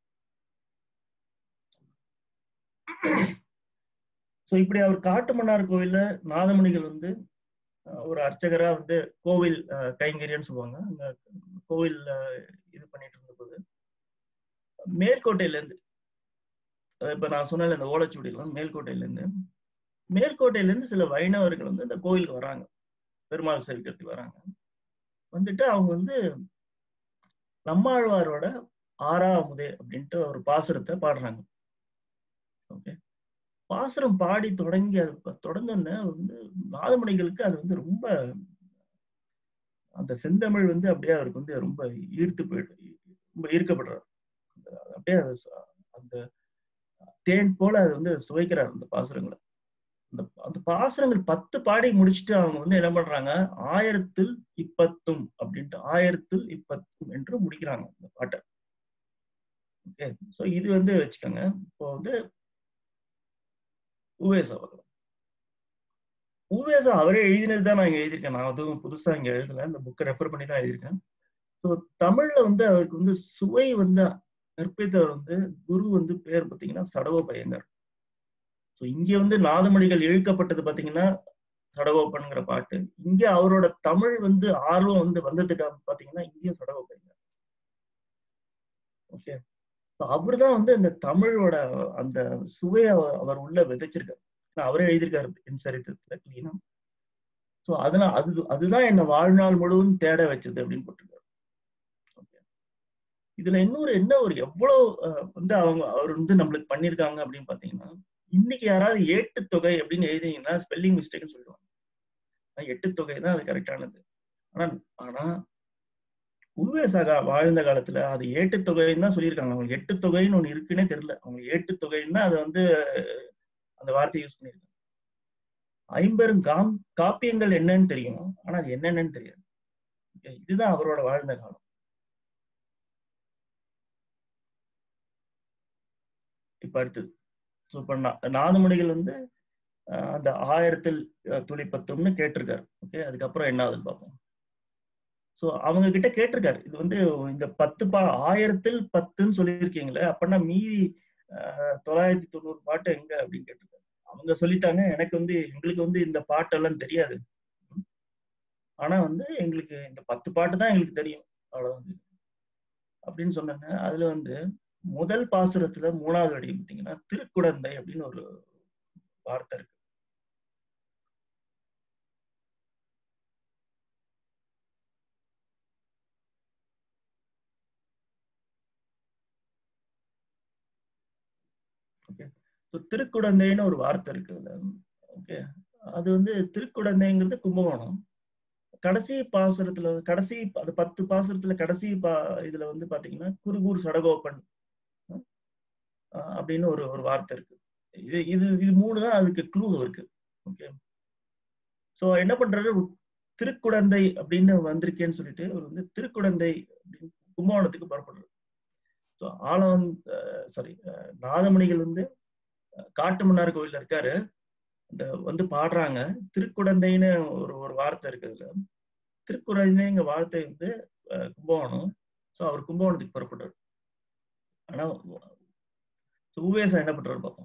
Speaker 3: ஸோ இப்படி அவர் காட்டு மன்னார் கோயில்ல நாதமணிகள் வந்து ஒரு அர்ச்சகரா வந்து கோவில் கைங்கரியன்னு சொல்லுவாங்க அந்த கோவில் இது பண்ணிட்டு இருந்த போது மேல்கோட்டையில இருந்து இப்ப நான் சொன்னேன் இந்த ஓலைச்சுவடிலாம் மேல்கோட்டையில இருந்து மேல்கோட்டையில இருந்து சில வைணவர்கள் வந்து இந்த கோயிலுக்கு வராங்க பெருமாள் சேவிக்கிறதுக்கு வராங்க வந்துட்டு அவங்க வந்து நம்மாழ்வாரோட ஆறாமுதே அப்படின்ட்டு ஒரு பாசுரத்தை பாடுறாங்க ஓகே பாசுரம் பாடி தொடங்கி அது தொடர்ந்தோடனே வந்து நாதமணிகளுக்கு அது வந்து ரொம்ப அந்த செந்தமிழ் வந்து அப்படியே அவருக்கு வந்து ரொம்ப ஈர்த்து போயிடு ரொம்ப ஈர்க்கப்படுறாரு அப்படியே அந்த தேன் போல அது வந்து சுவைக்கிறார் அந்த பாசுரங்களை அந்த அந்த பாசுரங்கள் பத்து பாடி முடிச்சுட்டு அவங்க வந்து என்ன பண்றாங்க ஆயிரத்தில் இப்பத்தும் அப்படின்ட்டு ஆயிரத்தில் இப்பத்தும் என்று முடிக்கிறாங்க அந்த பாட்டை ஓகே சோ இது வந்து வச்சுக்கோங்க இப்போ வந்து உவேசா பார்க்கலாம் உவேசா அவரே எழுதினது தான் நான் இங்க எழுதியிருக்கேன் நான் அதுவும் புதுசா இங்க எழுதல இந்த புக்கை ரெஃபர் பண்ணி தான் எழுதியிருக்கேன் ஸோ தமிழ்ல வந்து அவருக்கு வந்து சுவை வந்து கற்பித்தவர் வந்து குரு வந்து பேர் பார்த்தீங்கன்னா சடவ பயங்கர் ஸோ இங்க வந்து நாதமணிகள் இழுக்கப்பட்டது பாத்தீங்கன்னா சடகோப்பன்கிற பாட்டு இங்க அவரோட தமிழ் வந்து ஆர்வம் வந்து வந்ததுக்கு பாத்தீங்கன்னா இங்கேயும் சடகோப்பன் ஓகே அவர் தான் வந்து அந்த தமிழோட அந்த சுவையை அவர் உள்ள விதைச்சிருக்காரு அவரே எழுதியிருக்காரு என் சரித்திரத்துல கிளீனா ஸோ அதனால அது அதுதான் என்ன வாழ்நாள் முழுவதும் தேட வச்சது அப்படின்னு போட்டிருக்காரு இதுல இன்னொரு என்ன ஒரு எவ்வளவு வந்து அவங்க அவர் வந்து நம்மளுக்கு பண்ணிருக்காங்க அப்படின்னு பாத்தீங்கன்னா இன்னைக்கு யாராவது ஏட்டு தொகை அப்படின்னு எழுதினீங்கன்னா ஸ்பெல்லிங் மிஸ்டேக்னு சொல்லுவாங்க எட்டு தொகை தான் அது கரெக்டானது ஆனா ஆனா உவேசா வாழ்ந்த காலத்துல அது ஏட்டு தொகைன்னு தான் சொல்லியிருக்காங்க அவங்களுக்கு எட்டு தொகைன்னு ஒண்ணு இருக்குன்னே தெரியல அவங்க ஏட்டு தொகைன்னு தான் அதை வந்து அந்த வார்த்தையை யூஸ் பண்ணியிருக்காங்க ஐம்பெரும் காம் காப்பியங்கள் என்னன்னு தெரியும் ஆனா அது என்னென்னு தெரியாது இதுதான் அவரோட வாழ்ந்த காலம் இப்ப அடுத்தது ஸோ இப்ப நாதமுனிகள் வந்து அந்த ஆயிரத்தில் துளி பத்தும்னு கேட்டிருக்காரு ஓகே அதுக்கப்புறம் என்ன ஆகுதுன்னு பார்ப்போம் ஸோ அவங்க கிட்ட கேட்டிருக்காரு இது வந்து இந்த பத்து பா ஆயிரத்தில் பத்துன்னு சொல்லியிருக்கீங்களே அப்படின்னா மீதி தொள்ளாயிரத்தி தொண்ணூறு பாட்டு எங்க அப்படின்னு கேட்டிருக்காரு அவங்க சொல்லிட்டாங்க எனக்கு வந்து எங்களுக்கு வந்து இந்த பாட்டெல்லாம் தெரியாது ஆனா வந்து எங்களுக்கு இந்த பத்து பாட்டு தான் எங்களுக்கு தெரியும் அவ்வளவுதான் அப்படின்னு சொன்னாங்க அதுல வந்து முதல் பாசுரத்துல மூணாவது அடி பார்த்தீங்கன்னா திருக்குடந்தை அப்படின்னு ஒரு வார்த்தை இருக்கு ஓகே ஸோ திருக்குடந்தைன்னு ஒரு வார்த்தை இருக்கு அதுல ஓகே அது வந்து திருக்குடந்தைங்கிறது கும்பகோணம் கடைசி பாசுரத்துல கடைசி அது பத்து பாசுரத்துல கடைசி பா இதுல வந்து பாத்தீங்கன்னா குருகூர் சடகோப்பன் அப்படின்னு ஒரு ஒரு வார்த்தை இருக்கு இது இது இது மூணு தான் அதுக்கு க்ளூ இருக்கு ஓகே ஸோ என்ன பண்றாரு திருக்குடந்தை அப்படின்னு வந்திருக்கேன்னு சொல்லிட்டு அவர் வந்து திருக்குடந்தை அப்படின்னு கும்பகோணத்துக்கு புறப்படுறாரு ஸோ ஆலவன் சாரி நாதமணிகள் வந்து காட்டு மன்னார் கோயில்ல இருக்காரு இந்த வந்து பாடுறாங்க திருக்குடந்தைன்னு ஒரு ஒரு வார்த்தை இருக்கு அதுல திருக்குடந்தைங்க வார்த்தை வந்து கும்பகோணம் ஸோ அவர் கும்பகோணத்துக்கு புறப்படுறாரு ஆனா உவேசா என்ன பண்றாரு பார்ப்போம்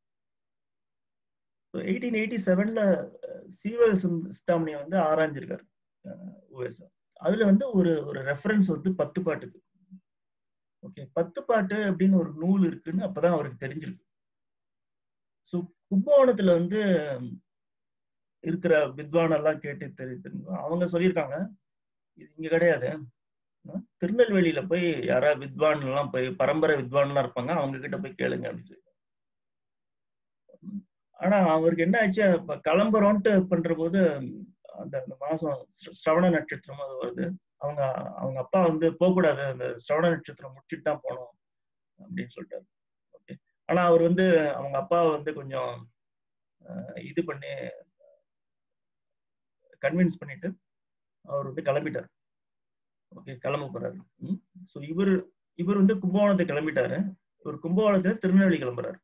Speaker 3: எயிட்டீன் எயிட்டி செவன்ல சீவ சித்தாமணியை வந்து ஆராய்ஞ்சிருக்காரு உவேசா அதுல வந்து ஒரு ஒரு ரெஃபரன்ஸ் வந்து பத்து பாட்டுக்கு ஓகே பத்து பாட்டு அப்படின்னு ஒரு நூல் இருக்குன்னு அப்பதான் அவருக்கு தெரிஞ்சிருக்கு ஸோ கும்பகோணத்துல வந்து இருக்கிற வித்வான் எல்லாம் கேட்டு தெரிஞ்சு அவங்க சொல்லியிருக்காங்க இது இங்க கிடையாது திருநெல்வேலியில போய் யாரா வித்வான் எல்லாம் போய் பரம்பரை வித்வான் எல்லாம் இருப்பாங்க அவங்க கிட்ட போய் கேளுங்க அப்படின்னு சொல்லி ஆனா அவருக்கு என்ன ஆச்சு கிளம்புறோன்ட்டு பண்ற போது அந்த அந்த மாசம் ஸ்ரவண நட்சத்திரம் அது வருது அவங்க அவங்க அப்பா வந்து போகக்கூடாது அந்த ஸ்ரவண நட்சத்திரம் முடிச்சுட்டு தான் போகணும் அப்படின்னு சொல்லிட்டாரு ஓகே ஆனா அவர் வந்து அவங்க அப்பா வந்து கொஞ்சம் இது பண்ணி கன்வின்ஸ் பண்ணிட்டு அவர் வந்து கிளம்பிட்டார் ஓகே கிளம்ப போறாரு ஸோ இவர் இவர் வந்து கும்பகோணத்தை கிளம்பிட்டாரு இவர் கும்பகோணத்துல திருநெல்வேலி கிளம்புறாரு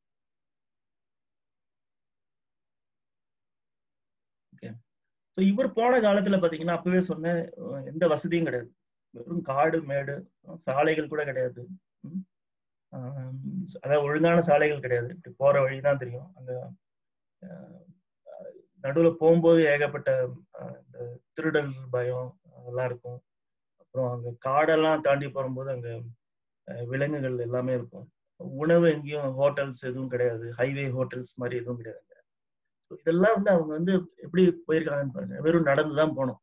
Speaker 3: ஓகே ஸோ இவர் போன காலத்துல பாத்தீங்கன்னா அப்பவே சொன்ன எந்த வசதியும் கிடையாது வெறும் காடு மேடு சாலைகள் கூட கிடையாது அதாவது ஒழுங்கான சாலைகள் கிடையாது இப்படி போற வழிதான் தெரியும் அங்க நடுவுல போகும்போது ஏகப்பட்ட இந்த திருடல் பயம் அதெல்லாம் இருக்கும் அப்புறம் அங்க காடெல்லாம் தாண்டி போகும்போது அங்க விலங்குகள் எல்லாமே இருக்கும் உணவு எங்கேயும் ஹோட்டல்ஸ் எதுவும் கிடையாது ஹைவே ஹோட்டல்ஸ் மாதிரி எதுவும் கிடையாது இதெல்லாம் வந்து அவங்க வந்து எப்படி போயிருக்காங்கன்னு பாருங்க வெறும் நடந்துதான் போனோம்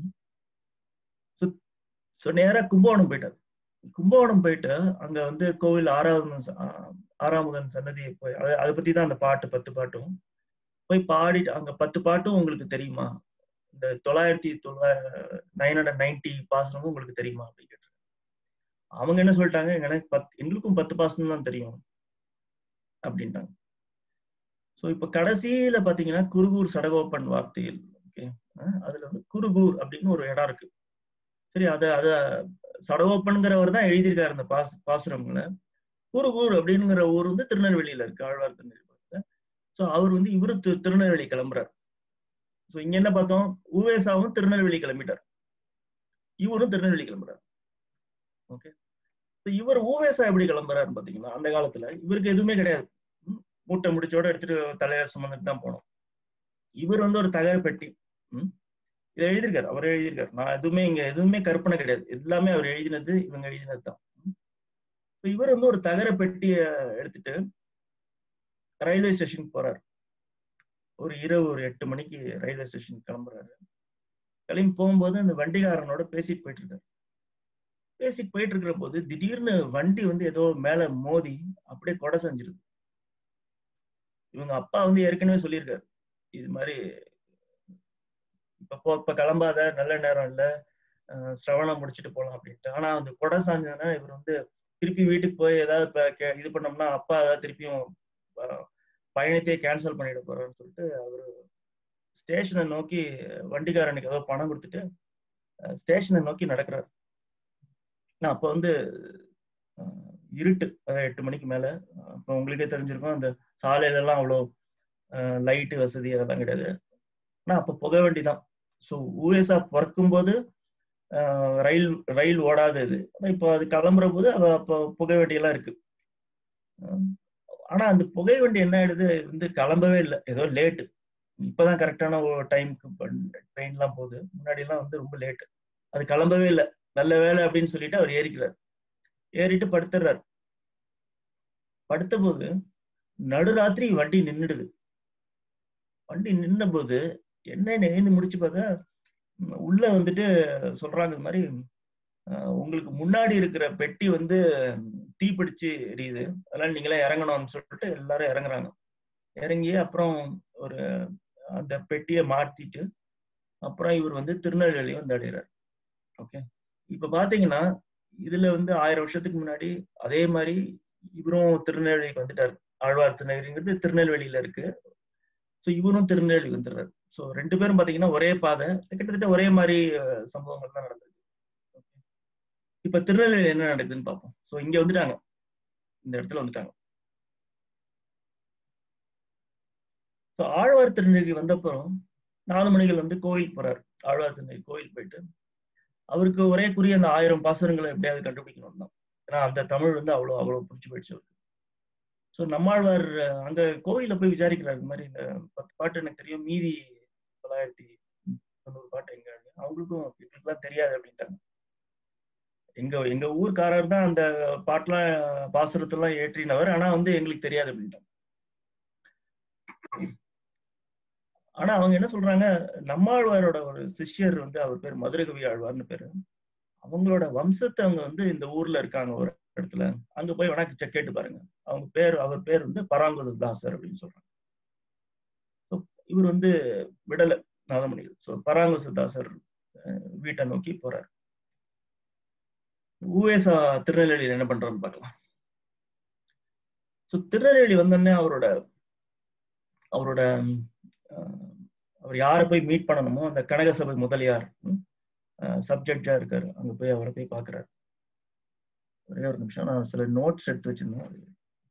Speaker 3: ஸோ நேரா கும்பகோணம் போயிட்டார் கும்பகோணம் போயிட்டு அங்க வந்து கோவில் ஆறாவது ஆறாமுதன் சன்னதியை போய் அதை அதை பத்தி தான் அந்த பாட்டு பத்து பாட்டும் போய் பாடிட்டு அங்க பத்து பாட்டும் உங்களுக்கு தெரியுமா இந்த தொள்ளாயிரத்தி தொள்ளாயிரம் நைன் ஹண்ட்ரட் நைன்டி பாசனமும் உங்களுக்கு தெரியுமா அப்படின்னு கேட்டு அவங்க என்ன சொல்லிட்டாங்க எனக்கு பத் எங்களுக்கும் பத்து பாசனம் தான் தெரியும் அப்படின்ட்டாங்க ஸோ இப்ப கடைசியில பாத்தீங்கன்னா குருகூர் சடகோப்பன் வார்த்தையில் ஓகே அதுல வந்து குருகூர் அப்படின்னு ஒரு இடம் இருக்கு சரி அத அத சடகோப்பன்கிறவர் தான் எழுதியிருக்காரு அந்த பாஸ் பாசுரம்ல குருகூர் அப்படிங்கிற ஊர் வந்து திருநெல்வேலியில இருக்கு ஆழ்வார் திருநெல்வேலி ஸோ அவர் வந்து இவரு திருநெல்வேலி கிளம்புறாரு ஸோ இங்க என்ன பார்த்தோம் உவேசாவும் திருநெல்வேலி கிளம்பிட்டார் இவரும் திருநெல்வேலி கிளம்புறாரு ஓகே இவர் ஊவேசா எப்படி கிளம்புறாருன்னு பாத்தீங்கன்னா அந்த காலத்துல இவருக்கு எதுவுமே கிடையாது மூட்டை முடிச்சோட எடுத்துட்டு தலையில சுமந்துட்டு தான் போனோம் இவர் வந்து ஒரு தகர பெட்டி இதை எழுதியிருக்காரு அவர் எழுதியிருக்காரு நான் எதுவுமே இங்க எதுவுமே கற்பனை கிடையாது எல்லாமே அவர் எழுதினது இவங்க எழுதினது தான் இவர் வந்து ஒரு தகர பெட்டிய எடுத்துட்டு ரயில்வே ஸ்டேஷன் போறாரு ஒரு இரவு ஒரு எட்டு மணிக்கு ரயில்வே ஸ்டேஷன் கிளம்புறாரு கிளம்பி போகும்போது அந்த வண்டிகாரனோட பேசிட்டு போயிட்டு இருக்காரு பேசிட்டு போயிட்டு இருக்கிற போது திடீர்னு வண்டி வந்து ஏதோ மேல மோதி அப்படியே கொடை செஞ்சிருது இவங்க அப்பா வந்து ஏற்கனவே சொல்லியிருக்காரு இது மாதிரி இப்ப போ இப்ப கிளம்பாத நல்ல நேரம் இல்ல அஹ் சிரவணம் முடிச்சுட்டு போகலாம் அப்படின்ட்டு ஆனா அந்த கொடை சாஞ்சதுன்னா இவர் வந்து திருப்பி வீட்டுக்கு போய் ஏதாவது இப்ப கே- இது பண்ணோம்னா அப்பா ஏதாவது திருப்பியும் அஹ், பயணத்தையே கேன்சல் பண்ணிட போறாருன்னு சொல்லிட்டு அவரு ஸ்டேஷனை நோக்கி வண்டிக்காரனுக்கு ஏதோ பணம் கொடுத்துட்டு ஸ்டேஷனை நோக்கி நடக்கிறார் நான் அப்ப வந்து அஹ், இருட்டு அதாவது எட்டு மணிக்கு மேல அப்ப உங்களுக்கே தெரிஞ்சிருக்கும் அந்த சாலையில எல்லாம் அவ்வளோ லைட்டு வசதி அதெல்லாம் கிடையாது ஆனா அப்ப புகை வண்டி தான் ஸோ யூஎஸ்ஆ பிறக்கும்போது ஆஹ், ரயில் ரயில் ஓடாத இது ஆனா இப்போ அது கிளம்புற போது அவ அப்போ புகை வண்டி எல்லாம் இருக்கு ஆஹ், ஆனா அந்த புகை வண்டி என்ன ஆயிடுது வந்து கிளம்பவே இல்லை ஏதோ லேட்டு இப்பதான் கரெக்டான டைமுக்கு ட்ரெயின்லாம் போகுது முன்னாடி எல்லாம் வந்து ரொம்ப லேட்டு அது கிளம்பவே இல்லை நல்ல வேலை அப்படின்னு சொல்லிட்டு அவர் ஏறிக்கிறார் ஏறிட்டு படுத்துறாரு படுத்த போது நடுராத்திரி வண்டி நின்னுடுது வண்டி நின்ன போது என்னன்னு எழுந்து முடிச்சு பார்த்தா உம், உள்ள வந்துட்டு சொல்றாங்க இது மாதிரி அஹ், உங்களுக்கு முன்னாடி இருக்கிற பெட்டி வந்து தீப்பிடிச்சு எரியுது அதனால நீங்களே இறங்கணும்னு சொல்லிட்டு எல்லாரும் இறங்குறாங்க இறங்கி அப்புறம் ஒரு அந்த பெட்டியை மாத்திட்டு அப்புறம் இவர் வந்து திருநெல்வேலி வந்து அடைகிறார் ஓகே இப்ப பாத்தீங்கன்னா இதுல வந்து ஆயிரம் வருஷத்துக்கு முன்னாடி அதே மாதிரி இவரும் திருநெல்வேலிக்கு வந்துட்டாரு ஆழ்வார் திருநெல்வேலிங்கிறது திருநெல்வேலியில இருக்கு ஸோ இவரும் திருநெல்வேலி வந்துடுறாரு ஸோ ரெண்டு பேரும் பாத்தீங்கன்னா ஒரே பாதை கிட்டத்தட்ட ஒரே மாதிரி அஹ், சம்பவங்கள் தான் நடந்திருக்கு Okay. இப்ப திருநெல்வேலி என்ன நடக்குதுன்னு பார்ப்போம் ஸோ இங்க வந்துட்டாங்க இந்த இடத்துல வந்துட்டாங்க ஸோ ஆழ்வார் திருநெல்வேலி வந்தப்புறம் நாதமணிகள் வந்து கோயில் போறாரு ஆழ்வார் திருநெல்வேலி கோயில் போயிட்டு அவருக்கு ஒரே குறி அந்த ஆயிரம் பாசுரங்களை எப்படியாவது கண்டுபிடிக்கணும் தான் ஏன்னா அந்த தமிழ் வந்து அவ்வளோ அவ்வளோ பிடிச்சி போயிடுச்சு அவருக்கு ஸோ நம்மாழ்வார் அஹ், அங்க கோயில போய் விசாரிக்கிறாரு இந்த மாதிரி இந்த பத்து பாட்டு எனக்கு தெரியும் மீதி தொள்ளாயிரத்தி தொண்ணூறு பாட்டு எங்க அவங்களுக்கும் எங்களுக்குலாம் தெரியாது அப்படின்ட்டாங்க எங்க எங்க ஊர்க்காரர் தான் அந்த பாட்டுலாம் பாசுரத்தெல்லாம் ஏற்றினவர் ஆனா வந்து எங்களுக்கு தெரியாது அப்படின்ட்டாங்க ஆனா அவங்க என்ன சொல்றாங்க நம்மாழ்வாரோட ஒரு சிஷ்யர் வந்து அவர் பேர் மதுரகவி ஆழ்வார்னு பேரு அவங்களோட வம்சத்தை அவங்க வந்து இந்த ஊர்ல இருக்காங்க ஒரு இடத்துல அங்க போய் வேணா செக் கேட்டு பாருங்க அவங்க பேர் அவர் பேர் வந்து பராங்குத தாசர் அப்படின்னு சொல்றாங்க So, இவர் வந்து விடல நாதமணிகள் ஸோ பராங்குச தாசர் அஹ், வீட்டை நோக்கி போறார் ஊவேசா திருநெல்வேலியில் என்ன பண்றான்னு பார்க்கலாம் ஸோ திருநெல்வேலி வந்தோடனே அவரோட அவரோட அஹ், அவர் யாரை போய் மீட் பண்ணணுமோ அந்த கனகசபை முதலியார் சப்ஜெக்டா இருக்காரு அங்க போய் அவரை போய் பாக்குறாரு ஒரே ஒரு நிமிஷம் நான் சில நோட்ஸ் எடுத்து வச்சிருந்தேன் அது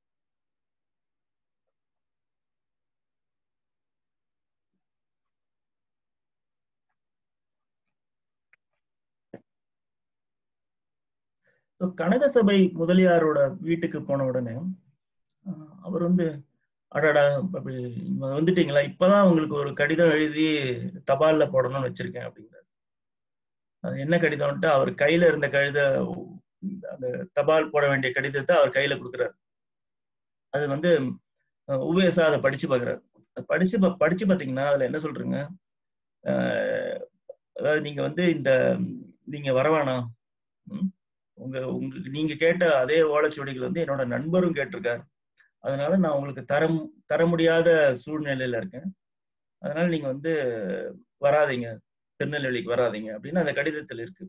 Speaker 3: So, கனகசபை முதலியாரோட வீட்டுக்கு போன உடனே அஹ், அவர் வந்து அடடா அப்படி இங்க வந்துட்டீங்களா இப்பதான் உங்களுக்கு ஒரு கடிதம் எழுதி தபால்ல போடணும்னு வச்சிருக்கேன் அப்படிங்கிறார் அது என்ன கடிதம்ட்டு அவர் கையில இருந்த கழுத அந்த தபால் போட வேண்டிய கடிதத்தை அவர் கையில கொடுக்குறாரு அது வந்து அஹ், உவேசா அதை படிச்சு பாக்குறாரு அது படிச்சு பா- படிச்சு பாத்தீங்கன்னா அதுல என்ன சொல்றீங்க அஹ், அதாவது நீங்க வந்து இந்த நீங்க வரவேணாம் ம்? உங்க உங்களுக்கு நீங்க கேட்ட அதே ஓலைச்சுவடிகள் வந்து என்னோட நண்பரும் கேட்டிருக்காரு அதனால நான் உங்களுக்கு தர மு- தர முடியாத சூழ்நிலையில இருக்கேன் அதனால நீங்க வந்து வராதீங்க திருநெல்வேலிக்கு வராதீங்க அப்படின்னு அந்த கடிதத்தில் இருக்கு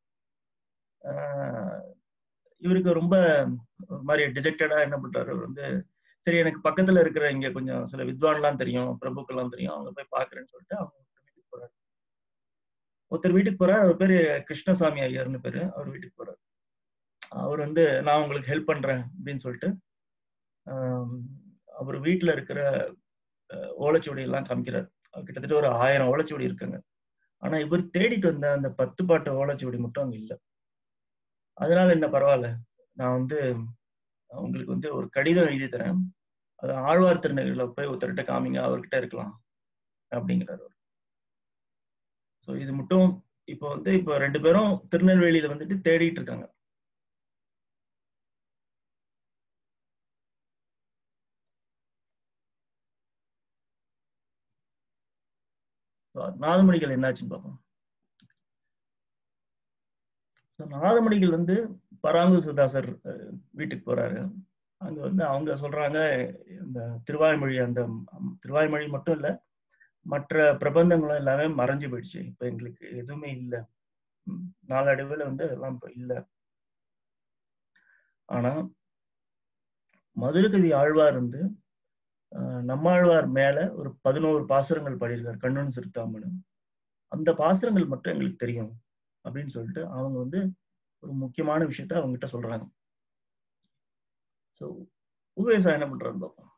Speaker 3: ஆஹ் இவருக்கு ரொம்ப ஒரு மாதிரி டிஜெக்டடா என்ன பண்றாரு அவர் வந்து சரி எனக்கு பக்கத்துல இருக்கிற இங்க கொஞ்சம் சில வித்வான்லாம் தெரியும் பிரபுக்கெல்லாம் தெரியும் அவங்க போய் பாக்குறேன்னு சொல்லிட்டு அவங்க ஒருத்தர் வீட்டுக்கு போறாரு ஒருத்தர் வீட்டுக்கு போறாரு அவர் பேரு கிருஷ்ணசாமி ஐயர்னு பேரு அவர் வீட்டுக்கு போறாரு அவர் வந்து நான் உங்களுக்கு ஹெல்ப் பண்றேன் அப்படின்னு சொல்லிட்டு ஆஹ் அவர் வீட்டுல இருக்கிற அஹ், ஓலைச்சுவடி எல்லாம் காமிக்கிறார் அது கிட்டத்தட்ட ஒரு ஆயிரம் ஓலைச்சுவடி இருக்குங்க ஆனா இவர் தேடிட்டு வந்த அந்த பத்து பாட்டு ஓலைச்சுவடி மட்டும் அங்க இல்ல அதனால என்ன பரவாயில்ல நான் வந்து உங்களுக்கு வந்து ஒரு கடிதம் எழுதி தரேன் அது ஆழ்வார் திருநகரில போய் ஒருத்தர்கிட்ட காமிங்க அவர்கிட்ட இருக்கலாம் அப்படிங்கிறார் அவர் ஸோ இது மட்டும் இப்போ வந்து இப்போ ரெண்டு பேரும் திருநெல்வேலியில வந்துட்டு தேடிட்டு இருக்காங்க So, நாதமணிகள் என்னாச்சுன்னு பார்ப்போம் So, நாதமணிகள் வந்து பராங்கு சுதாசர் அஹ், வீட்டுக்கு போறாரு அங்க வந்து அவங்க சொல்றாங்க இந்த திருவாய்மொழி அந்த ம், திருவாய்மொழி மட்டும் இல்ல மற்ற பிரபந்தங்களும் எல்லாமே மறைஞ்சு போயிடுச்சு இப்ப எங்களுக்கு எதுவுமே இல்லை ம், நாளடைவுல வந்து அதெல்லாம் இப்ப இல்ல ஆனா மதுரகவி ஆழ்வார் வந்து ஆஹ், நம்மாழ்வார் மேல ஒரு பதினோரு பாசுரங்கள் பாடியிருக்கார் கண்ணன் சிறுத்தாமனு அந்த பாசுரங்கள் மட்டும் எங்களுக்கு தெரியும் அப்படின்னு சொல்லிட்டு அவங்க வந்து ஒரு முக்கியமான விஷயத்த அவங்க கிட்ட சொல்றாங்க ஸோ உவேசா என்ன பண்றாரு பார்ப்போம்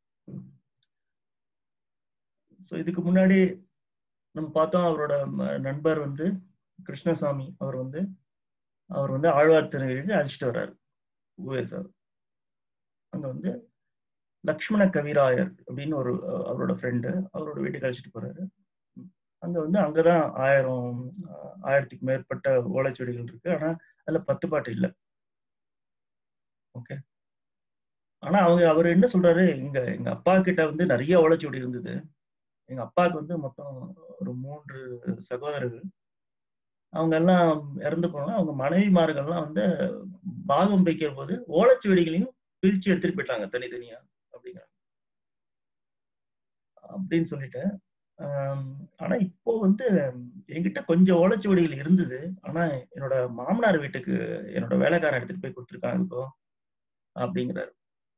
Speaker 3: ஸோ இதுக்கு முன்னாடி நம்ம பார்த்தோம் அவரோட ம- நண்பர் வந்து கிருஷ்ணசாமி அவர் வந்து அவர் வந்து ஆழ்வார் திருநெல்வேலிக்கு அழைச்சிட்டு வர்றாரு உவேசா அங்க வந்து லக்ஷ்மண கவிராயர் அப்படின்னு ஒரு அஹ், அவரோட ஃப்ரெண்டு அவரோட வீட்டுக்கு அழைச்சிட்டு போறாரு அங்க வந்து அங்கதான் ஆயிரம் அஹ், ஆயிரத்துக்கு மேற்பட்ட ஓலைச்சுவடிகள் இருக்கு ஆனா அதுல பத்து பாட்டு இல்ல ஓகே ஆனா அவங்க அவர் என்ன சொல்றாரு எங்க எங்க அப்பா கிட்ட வந்து நிறைய ஓலைச்சுவடி இருந்தது எங்க அப்பாவுக்கு வந்து மொத்தம் ஒரு மூன்று சகோதரர்கள் அவங்க எல்லாம் இறந்து போனாங்க அவங்க மனைவிமார்கள்லாம் வந்து பாகம் வைக்கிற போது ஓலைச்சுவடிகளையும் பிரிச்சு எடுத்துட்டு போயிட்டாங்க தனித்தனியா அப்படிங்கிறாங்க அப்படின்னு சொல்லிட்டு ஆம், ஆனா இப்போ வந்து என்கிட்ட கொஞ்சம் ஓலைச்சுவடிகள் இருந்தது ஆனா என்னோட மாமனார் வீட்டுக்கு என்னோட வேலைக்காரன் எடுத்துட்டு போய் கொடுத்துருக்காங்க இப்போ அப்படிங்கிறாரு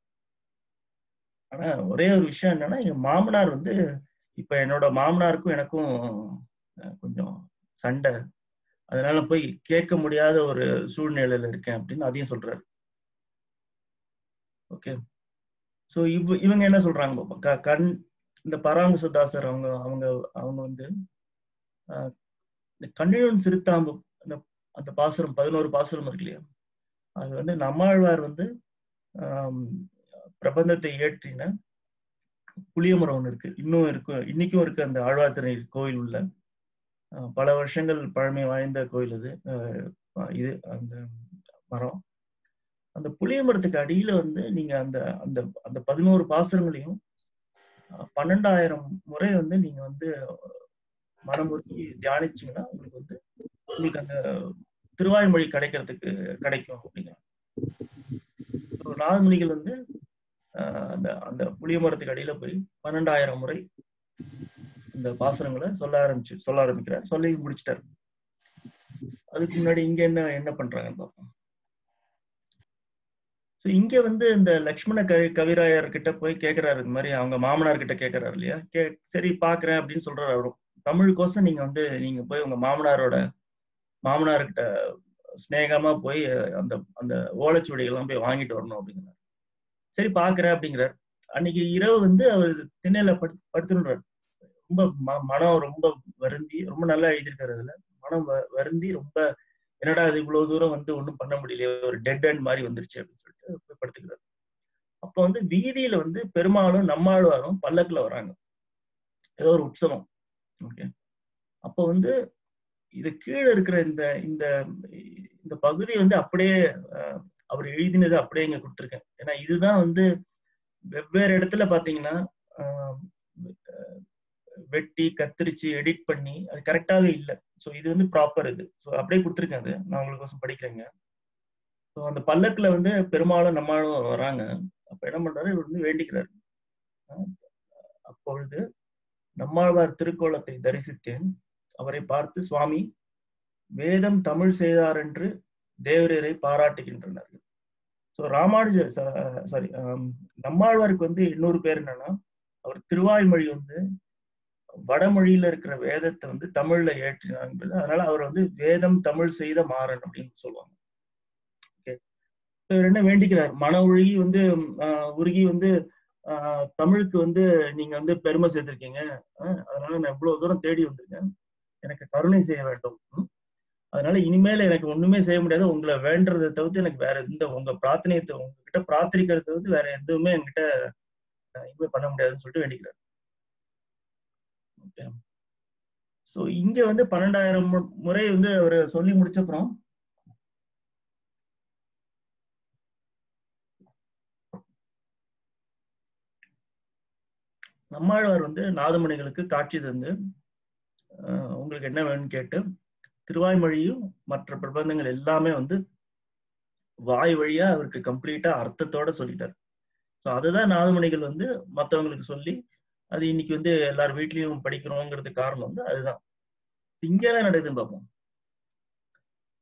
Speaker 3: ஆனா ஒரே ஒரு விஷயம் என்னன்னா எங்க மாமனார் வந்து இப்ப என்னோட மாமனாருக்கும் எனக்கும் அஹ், கொஞ்சம் சண்டை அதனால போய் கேட்க முடியாத ஒரு சூழ்நிலையில இருக்கேன் அப்படின்னு அதையும் சொல்றாரு ஓகே சோ இவ இவங்க என்ன சொல்றாங்க பாப்போம். க- கண் இந்த பராங்குசதாசர் அவங்க அவங்க அவங்க வந்து ஆஹ், இந்த கண்ணிழும் சிறுத்தாம்பு அந்த அந்த பாசுரம் பதினோரு பாசுரம் இருக்கு இல்லையா அது வந்து நம்மாழ்வார் வந்து ஆம், பிரபந்தத்தை இயற்றின புளிய மரம் ஒண்ணு இருக்கு இன்னும் இருக்கு இன்னைக்கும் இருக்கு அந்த ஆழ்வார் திணை கோயில் உள்ள ஆஹ், பல வருஷங்கள் பழமை வாய்ந்த கோயில் அது ஆஹ், இது அந்த மரம் அந்த புளிய மரத்துக்கு அடியில வந்து நீங்க அந்த அந்த அந்த பதினோரு பாசுரங்களையும் அஹ், பன்னெண்டாயிரம் முறை வந்து நீங்க வந்து மனமுருகி தியானிச்சீங்கன்னா உங்களுக்கு வந்து உங்களுக்கு அந்த திருவாய்மொழி கிடைக்கிறதுக்கு கிடைக்கும் அப்படிங்கிறாங்க So, நாதமுனிகள் வந்து ஆஹ், அந்த அந்த புளிய மரத்துக்கு அடியில போய் பன்னெண்டாயிரம் முறை இந்த பாசுரங்களை சொல்ல ஆரம்பிச்சு சொல்ல ஆரம்பிக்கிறார் சொல்லி முடிச்சிட்டாரு அதுக்கு முன்னாடி இங்க என்ன என்ன பண்றாங்கன்னு பார்ப்போம் ஸோ இங்க வந்து இந்த லக்ஷ்மண கவி கவிராயர் கிட்ட போய் கேக்குறாரு இந்த மாதிரி அவங்க மாமனார் கிட்ட கேக்குறாரு இல்லையா கே சரி பாக்குறேன் அப்படின்னு சொல்றாரு அவரும் தமிழுக்கோசம் நீங்க வந்து நீங்க போய் உங்க மாமனாரோட மாமனார்கிட்ட சிநேகமா போய் அந்த அந்த ஓலைச்சுவடிகள் எல்லாம் போய் வாங்கிட்டு வரணும் அப்படிங்கிறார் சரி பாக்குறேன் அப்படிங்கிறார் அன்னைக்கு இரவு வந்து அவர் திண்ணையில படு படுத்துன்றார் ரொம்ப ம- மனம் ரொம்ப வருந்தி ரொம்ப நல்லா எழுதியிருக்காரு அதுல மனம் வ- வருந்தி ரொம்ப என்னடா இது இவ்வளவு தூரம் வந்து ஒண்ணும் பண்ண முடியலையே ஒரு டெட் அண்ட் மாதிரி வந்துருச்சு அப்படின்னு சொல்லிட்டு போய் படுத்துக்கிறாரு அப்போ வந்து வீதியில வந்து பெருமாளும் நம்மாழ்வாரும் பல்லக்குல வராங்க ஏதோ ஒரு உற்சவம் ஓகே அப்போ வந்து இது கீழே இருக்கிற இந்த இந்த இந்த பகுதி வந்து அப்படியே அஹ், அவர் எழுதினது அப்படியே இங்க கொடுத்துருக்கேன் ஏன்னா இதுதான் வந்து வெவ்வேறு இடத்துல பாத்தீங்கன்னா ஆஹ், அஹ், வெட்டி கத்திரிச்சு எடிட் பண்ணி அது கரெக்டாவே இல்லை ஸோ இது வந்து ப்ராப்பர் இது ஸோ அப்படியே கொடுத்துருக்கேன் அது நான் உங்களுக்கு கோசம் படிக்கிறேங்க ஸோ அந்த பல்லக்குல வந்து பெரும்பாலும் நம்மளும் வராங்க அப்ப என்ன பண்றாரு இவர் வந்து வேண்டிக்கிறாரு ஆஹ், அப்பொழுது நம்மாழ்வார் திருக்கோலத்தை தரிசித்தேன் அவரை பார்த்து சுவாமி வேதம் தமிழ் செய்தார் என்று தேவரரை பாராட்டுகின்றனர் ஸோ ராமானுஜ சாரி நம்மாழ்வாருக்கு வந்து இன்னொரு பேர் என்னன்னா அவர் திருவாய்மொழி வந்து வடமொழியில இருக்கிற வேதத்தை வந்து தமிழ்ல ஏற்றினார் அதனால அவர் வந்து வேதம் தமிழ் செய்த மாறன் அப்படின்னு சொல்லுவாங்க ஓகே இவர் என்ன வேண்டிக்கிறார் மன உருகி வந்து ஆஹ், உருகி வந்து ஆஹ், தமிழுக்கு வந்து நீங்க வந்து பெருமை சேர்த்திருக்கீங்க ஆஹ், அதனால நான் இவ்வளவு தூரம் தேடி வந்திருக்கேன் எனக்கு கருணை செய்ய வேண்டும் ம்? அதனால இனிமேல் எனக்கு ஒண்ணுமே செய்ய முடியாது உங்களை வேண்டதை தவிர்த்து எனக்கு வேற எந்த உங்க பிரார்த்தனையை தவிர- உங்ககிட்ட பிரார்த்தனைக்கிறத தவிர்த்து வேற எதுவுமே என்கிட்ட அஹ், இனிமே பண்ண முடியாதுன்னு சொல்லிட்டு வேண்டிக்கிறார் ஓகே ஸோ இங்க வந்து பன்னெண்டாயிரம் மு- முறை வந்து அவர் சொல்லி முடிச்சப்புறம் நம்மாழ்வார் வந்து நாதமணிகளுக்கு காட்சி தந்து அஹ், உங்களுக்கு என்ன வேணும்னு கேட்டு திருவாய்மொழியும் மற்ற பிரபந்தங்கள் எல்லாமே வந்து வாய் வழியா அவருக்கு கம்ப்ளீட்டா அர்த்தத்தோட சொல்லிட்டார் ஸோ அதுதான் நாதமணிகள் வந்து மற்றவங்களுக்கு சொல்லி அது இன்னைக்கு வந்து எல்லார் வீட்லயும் படிக்கிறோங்கிறது காரணம் வந்து அதுதான் இங்க என்ன நடக்குதுன்னு பார்ப்போம்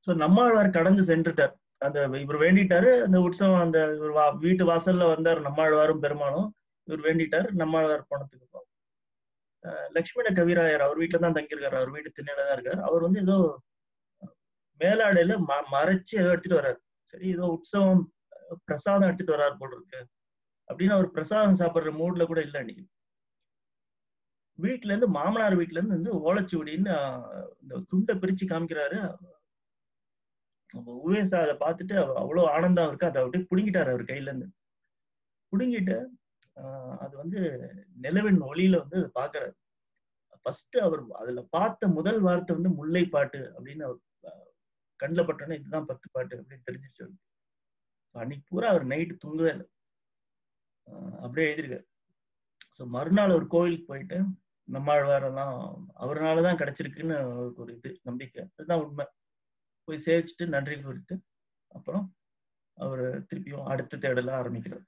Speaker 3: ஸோ நம்மாழ்வார் கடந்து சென்றுட்டார் அந்த இவர் வேண்டிட்டாரு அந்த உற்சவம் அந்த இவர் வா- வீட்டு வாசல்ல வந்தார் நம்மாழ்வாரும் பெருமானும் இவர் வேண்டிட்டார் நம்மாழ்வார் போனதுக்கு அப்புறம் அஹ் லக்ஷ்மண கவிராயர் அவர் வீட்டுல தான் தங்கியிருக்காரு அவர் வீட்டு திண்ணையில தான் இருக்காரு அவர் வந்து ஏதோ மேலாடையில ம மறைச்சு ஏதோ எடுத்துட்டு வர்றாரு சரி ஏதோ உற்சவம் அஹ் பிரசாதம் எடுத்துட்டு வர்றாரு போல இருக்கு அப்படின்னு அவர் பிரசாதம் சாப்பிடுற மூட்ல கூட இல்லை அன்னைக்கு வீட்டுல இருந்து மாமனார் வீட்டுல இருந்து வந்து ஓலைச்சுவடின்னு அஹ், இந்த துண்டை பிரிச்சு காமிக்கிறாரு அப்ப உவேசா அதை பார்த்துட்டு அவ- அவ்வளவு ஆனந்தம் இருக்கு அதை அப்படியே புடுங்கிட்டாரு அவர் கையில இருந்து புடுங்கிட்டு ஆஹ், அது வந்து நிலவின் ஒளியில வந்து அதை பாக்குறாரு ஃபர்ஸ்ட் அவர் அதுல பார்த்த முதல் வார்த்தை வந்து முல்லை பாட்டு அப்படின்னு அவர் ஆஹ், கண்ணுல பட்டோன்னே இதுதான் பத்து பாட்டு அப்படின்னு தெரிஞ்சிருச்சு அவருக்கு. அன்னைக்கு பூரா அவர் நைட்டு தூங்கவே இல்லை ஆஹ், அப்படியே எழுதிருக்காரு ஸோ மறுநாள் ஒரு கோயிலுக்கு போயிட்டு நம்மாழ்வாரெல்லாம் அவர்னாலதான் கிடைச்சிருக்குன்னு அவருக்கு ஒரு இது நம்பிக்கை அதுதான் உண்மை போய் சேவிச்சுட்டு நன்றி கூறிட்டு அப்புறம் அவர் திருப்பியும் அடுத்த தேடல ஆரம்பிக்கிறார்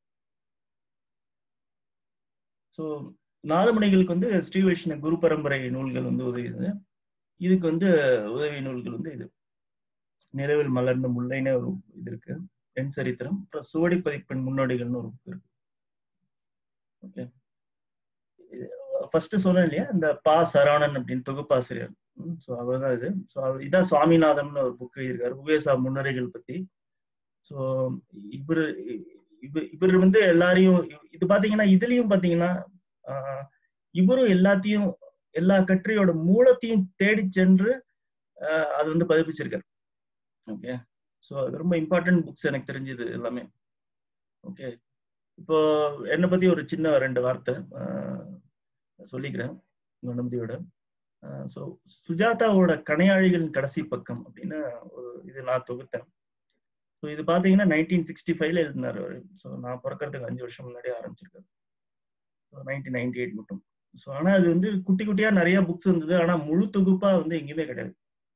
Speaker 3: ஸோ நாதமணிகளுக்கு வந்து ஸ்ரீ வைஷ்ணவ குரு பரம்பரை நூல்கள் வந்து உதவியது இதுக்கு வந்து உதவி நூல்கள் வந்து இது நிலவில் மலர்ந்த முல்லைன்னு ஒரு இது இருக்கு பெண் சரித்திரம் அப்புறம் சுவடி பதிப்பெண் முன்னோடிகள்னு ஒரு புக் இருக்கு ஓகே ஃபர்ஸ்ட் சொன்னேன் இல்லையா இந்த பா சரவணன் அப்படின்னு தொகுப்பாசிரியர் ஸோ அவர் தான் இது ஸோ அவர் இதான் சுவாமிநாதம்னு ஒரு புக் எழுதியிருக்காரு உவேசா முன்னுரைகள் பத்தி ஸோ இவர் இவர் இவர் வந்து எல்லாரையும் இது பாத்தீங்கன்னா இதுலயும் பாத்தீங்கன்னா ஆஹ், இவரும் எல்லாத்தையும் எல்லா கட்டுரையோட மூலத்தையும் தேடி சென்று ஆஹ், அது வந்து பதிப்பிச்சிருக்காரு ஓகே ஸோ அது ரொம்ப இம்பார்ட்டன்ட் புக்ஸ் எனக்கு தெரிஞ்சது எல்லாமே ஓகே இப்போ என்னை பத்தி ஒரு சின்ன ரெண்டு வார்த்தை ஆஹ், சொல்லிக்கிறேன் உங்க நம்பியோட ஸோ சுஜாதாவோட கணையாழிகளின் கடைசி பக்கம் அப்படின்னு ஒரு இது நான் தொகுத்தேன் ஸோ இது பார்த்தீங்கன்னா நைன்டீன் சிக்ஸ்டி ஃபைவ்ல எழுதினார் அவர் ஸோ நான் பிறக்கிறதுக்கு அஞ்சு வருஷம் முன்னாடி ஆரம்பிச்சிருக்காரு ஸோ நைன்டீன் நைன்டி எயிட் மட்டும் ஸோ ஆனால் அது வந்து குட்டி குட்டியா நிறைய புக்ஸ் இருந்தது ஆனால் முழு தொகுப்பா வந்து எங்கேயுமே கிடையாது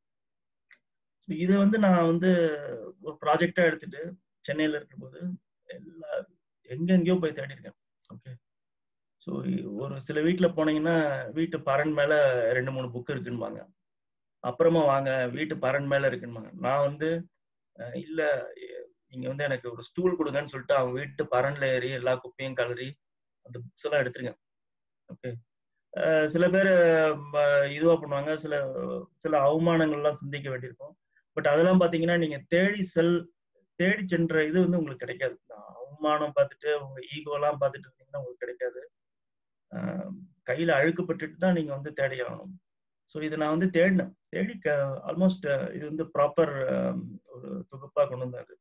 Speaker 3: ஸோ இதை வந்து நான் வந்து ஒரு ப்ராஜெக்டா எடுத்துட்டு சென்னையில இருக்கும்போது எல்லா எங்கெங்கேயோ போய் தேடி இருக்கேன் ஓகே ஸோ ஒரு சில வீட்டுல போனீங்கன்னா வீட்டு பரன் மேல ரெண்டு மூணு புக் இருக்குன்பாங்க அப்புறமா வாங்க வீட்டு பரன் மேல இருக்குன்பாங்க நான் வந்து அஹ் இல்ல எ- நீங்க வந்து எனக்கு ஒரு ஸ்டூல் கொடுங்கன்னு சொல்லிட்டு அவங்க வீட்டு பரன்ல ஏறி எல்லா குப்பையும் கலரி அந்த புக்ஸ் எல்லாம் எடுத்துருங்க ஓகே சில பேர் இதுவா பண்ணுவாங்க சில சில அவமானங்கள்லாம் சிந்திக்க வேண்டியிருக்கும் பட் அதெல்லாம் பாத்தீங்கன்னா நீங்க தேடி செல் தேடி சென்ற இது வந்து உங்களுக்கு கிடைக்காது இந்த அவமானம் பார்த்துட்டு உங்க ஈகோலாம் பார்த்துட்டு இருந்தீங்கன்னா உங்களுக்கு கிடைக்காது ஆஹ் கையில அழுக்கப்பட்டுட்டு தான் நீங்க வந்து தேடி ஆகணும் ஸோ இதை நான் வந்து தேடினேன் தேடி ஆல்மோஸ்ட் இது வந்து ப்ராப்பர் ஒரு தொகுப்பா கொண்டு வந்தாது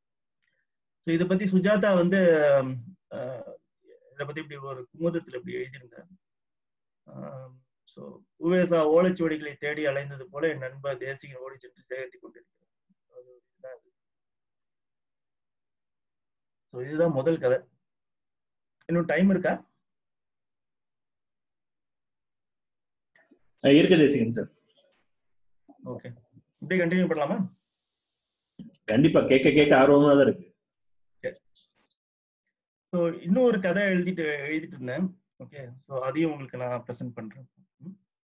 Speaker 3: ஸோ இதை பத்தி சுஜாதா வந்து ஆஹ் இதை பத்தி இப்படி ஒரு குமுதத்துல இப்படி எழுதியிருந்தார் ஸோ உவேசா ஓலைச்சுவடிகளை தேடி அலைந்தது போல என் நண்பர் தேசிகன் ஓடி சென்று சேகரித்து கொண்டிருக்கிறார் அது இதுதான் இது. ஸோ இதுதான் முதல் கதை இன்னும் டைம் இருக்கா
Speaker 5: அஹ் இருக்கு தேசிகன் சார்
Speaker 3: ஓகே இப்படியே கண்டினியூ பண்ணலாமா
Speaker 5: கண்டிப்பா கேட்க கேட்க ஆர்வமா தான் இருக்கு
Speaker 3: ஸோ இன்னும் ஒரு கதை எழுதிட்டு எழுதிட்டு இருந்தேன் ஓகே ஸோ அதையும் உங்களுக்கு நான் ப்ரெசென்ட் பண்றேன் ம்.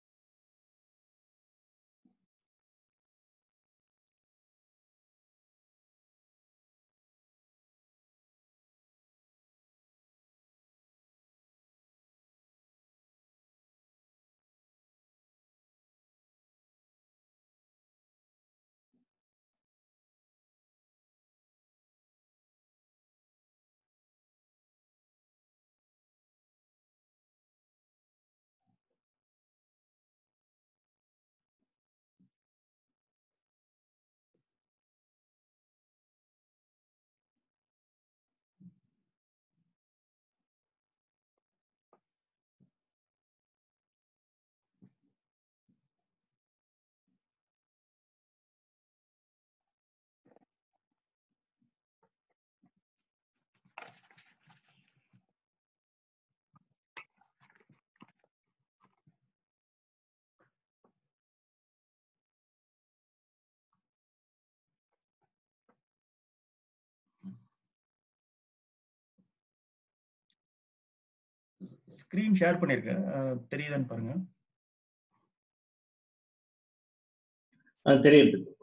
Speaker 3: ஸ்கிரீன் ஷேர் பண்ணிருக்கேன் அஹ், தெரியுதான்னு பாருங்க
Speaker 5: அது தெரியுது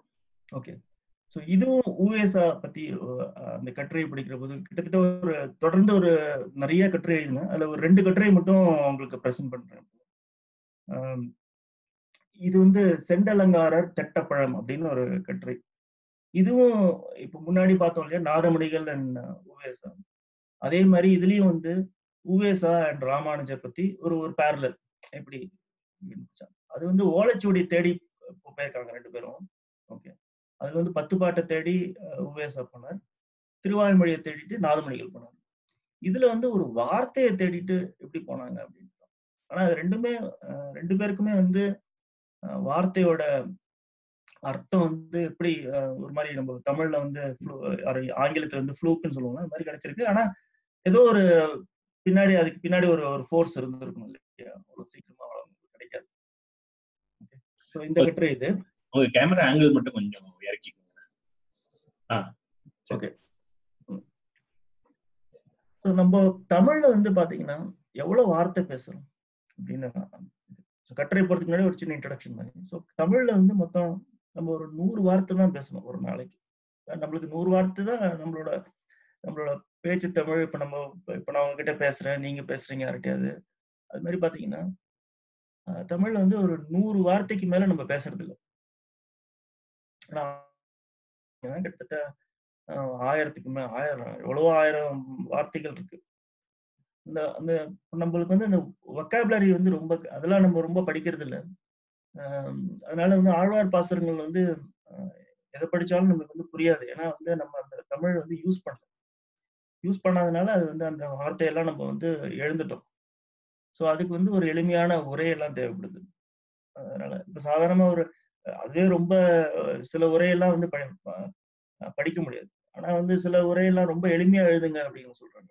Speaker 3: ஓகே ஸோ இதுவும் ஊவேசா பத்தி அஹ், அந்த கட்டுரை படிக்கிற போது கிட்டத்தட்ட ஒரு தொடர்ந்து ஒரு நிறைய கட்டுரை எழுதினேன் அதுல ஒரு ரெண்டு கட்டுரை மட்டும் உங்களுக்கு ப்ரெசென்ட் பண்றேன் ஆம், இது வந்து செண்டலங்காரர் தெட்டப்பழம் அப்படின்னு ஒரு கட்டுரை இதுவும் இப்ப முன்னாடி பார்த்தோம் இல்லையா நாதமணிகள் அண்ட் உவேசா அதே மாதிரி இதுலயும் வந்து உவேசா அண்ட் ராமானுஜர் பத்தி ஒரு ஒரு பேரலல் எப்படி அது வந்து ஓலைச்சுவடி தேடி போயிருக்காங்க ரெண்டு பேரும் ஓகே அதுல வந்து பத்து பாட்டை தேடி அஹ், உவேசா போனார் திருவாய்மொழியை தேடிட்டு நாதமணிகள் போனார் இதுல வந்து ஒரு வார்த்தையை தேடிட்டு எப்படி போனாங்க அப்படின்னு ஆனா அது ரெண்டுமே அஹ், ரெண்டு பேருக்குமே வந்து அஹ், வார்த்தையோட அர்த்தம் வந்து எப்படி அஹ், ஒரு மாதிரி நம்ம தமிழ்ல வந்து flu- அரை ஆங்கிலத்துல வந்து ஃப்ளூக்குன்னு சொல்லுவாங்க அது மாதிரி கிடைச்சிருக்கு ஆனா ஏதோ ஒரு பின்னாடி அதுக்கு பின்னாடி ஒரு ஒரு ஃபோர்ஸ் இருந்திருக்கும் இல்லையா அவ்வளவு சீக்கிரமா அவ்வளவு கிடைக்காது ஸோ இந்த கட்டுரை இது
Speaker 5: உங்க கேமரா ஆங்கிள் மட்டும் கொஞ்சம் இறக்கிக்கோங்க
Speaker 3: So, நம்ம தமிழ்ல வந்து பாத்தீங்கன்னா எவ்வளவு வார்த்தை பேசுறோம் அப்படின்னு நான் so, கட்டுரை போறதுக்கு முன்னாடி ஒரு சின்ன இன்ட்ரடக்ஷன் பண்ணி ஸோ தமிழ்ல வந்து மொத்தம் நம்ம ஒரு நூறு வார்த்தை தான் பேசணும் ஒரு நாளைக்கு அஹ் நம்மளுக்கு நூறு வார்த்தை தான் நம்மளோட நம்மளோட பேச்சு தமிழ் இப்ப நம்ம இப்ப- இப்ப நான் உங்ககிட்ட பேசுறேன் நீங்க பேசுறீங்க யார்கிட்டயாவது அது மாதிரி பாத்தீங்கன்னா அஹ் தமிழ்ல வந்து ஒரு நூறு வார்த்தைக்கு மேல நம்ம பேசுறது இல்லை ஆனா கிட்டத்தட்ட அஹ் ஆயிரத்துக்கு மே ஆயிரம் எவ்வளவோ ஆயிரம் வார்த்தைகள் இருக்கு இந்த அந்த நம்மளுக்கு வந்து அந்த ஒக்காபுலரி வந்து ரொம்ப அதெல்லாம் நம்ம ரொம்ப படிக்கிறது இல்ல ஆஹ் அதனால வந்து ஆழ்வார் பாசுரங்கள் வந்து ஆஹ் எதை படிச்சாலும் நமக்கு வந்து புரியாது ஏன்னா வந்து நம்ம அந்த தமிழ் வந்து யூஸ் பண்ணல யூஸ் பண்ணாதனால அது வந்து அந்த வார்த்தையெல்லாம் நம்ம வந்து எழுந்துட்டோம் ஸோ அதுக்கு வந்து ஒரு எளிமையான உரையெல்லாம் தேவைப்படுது அதனால இப்ப சாதாரணமா ஒரு அதுவே ரொம்ப அஹ், சில உரையெல்லாம் வந்து ப- ப- படிக்க முடியாது ஆனா வந்து சில உரையெல்லாம் ரொம்ப எளிமையா எழுதுங்க அப்படின்னு சொல்றாங்க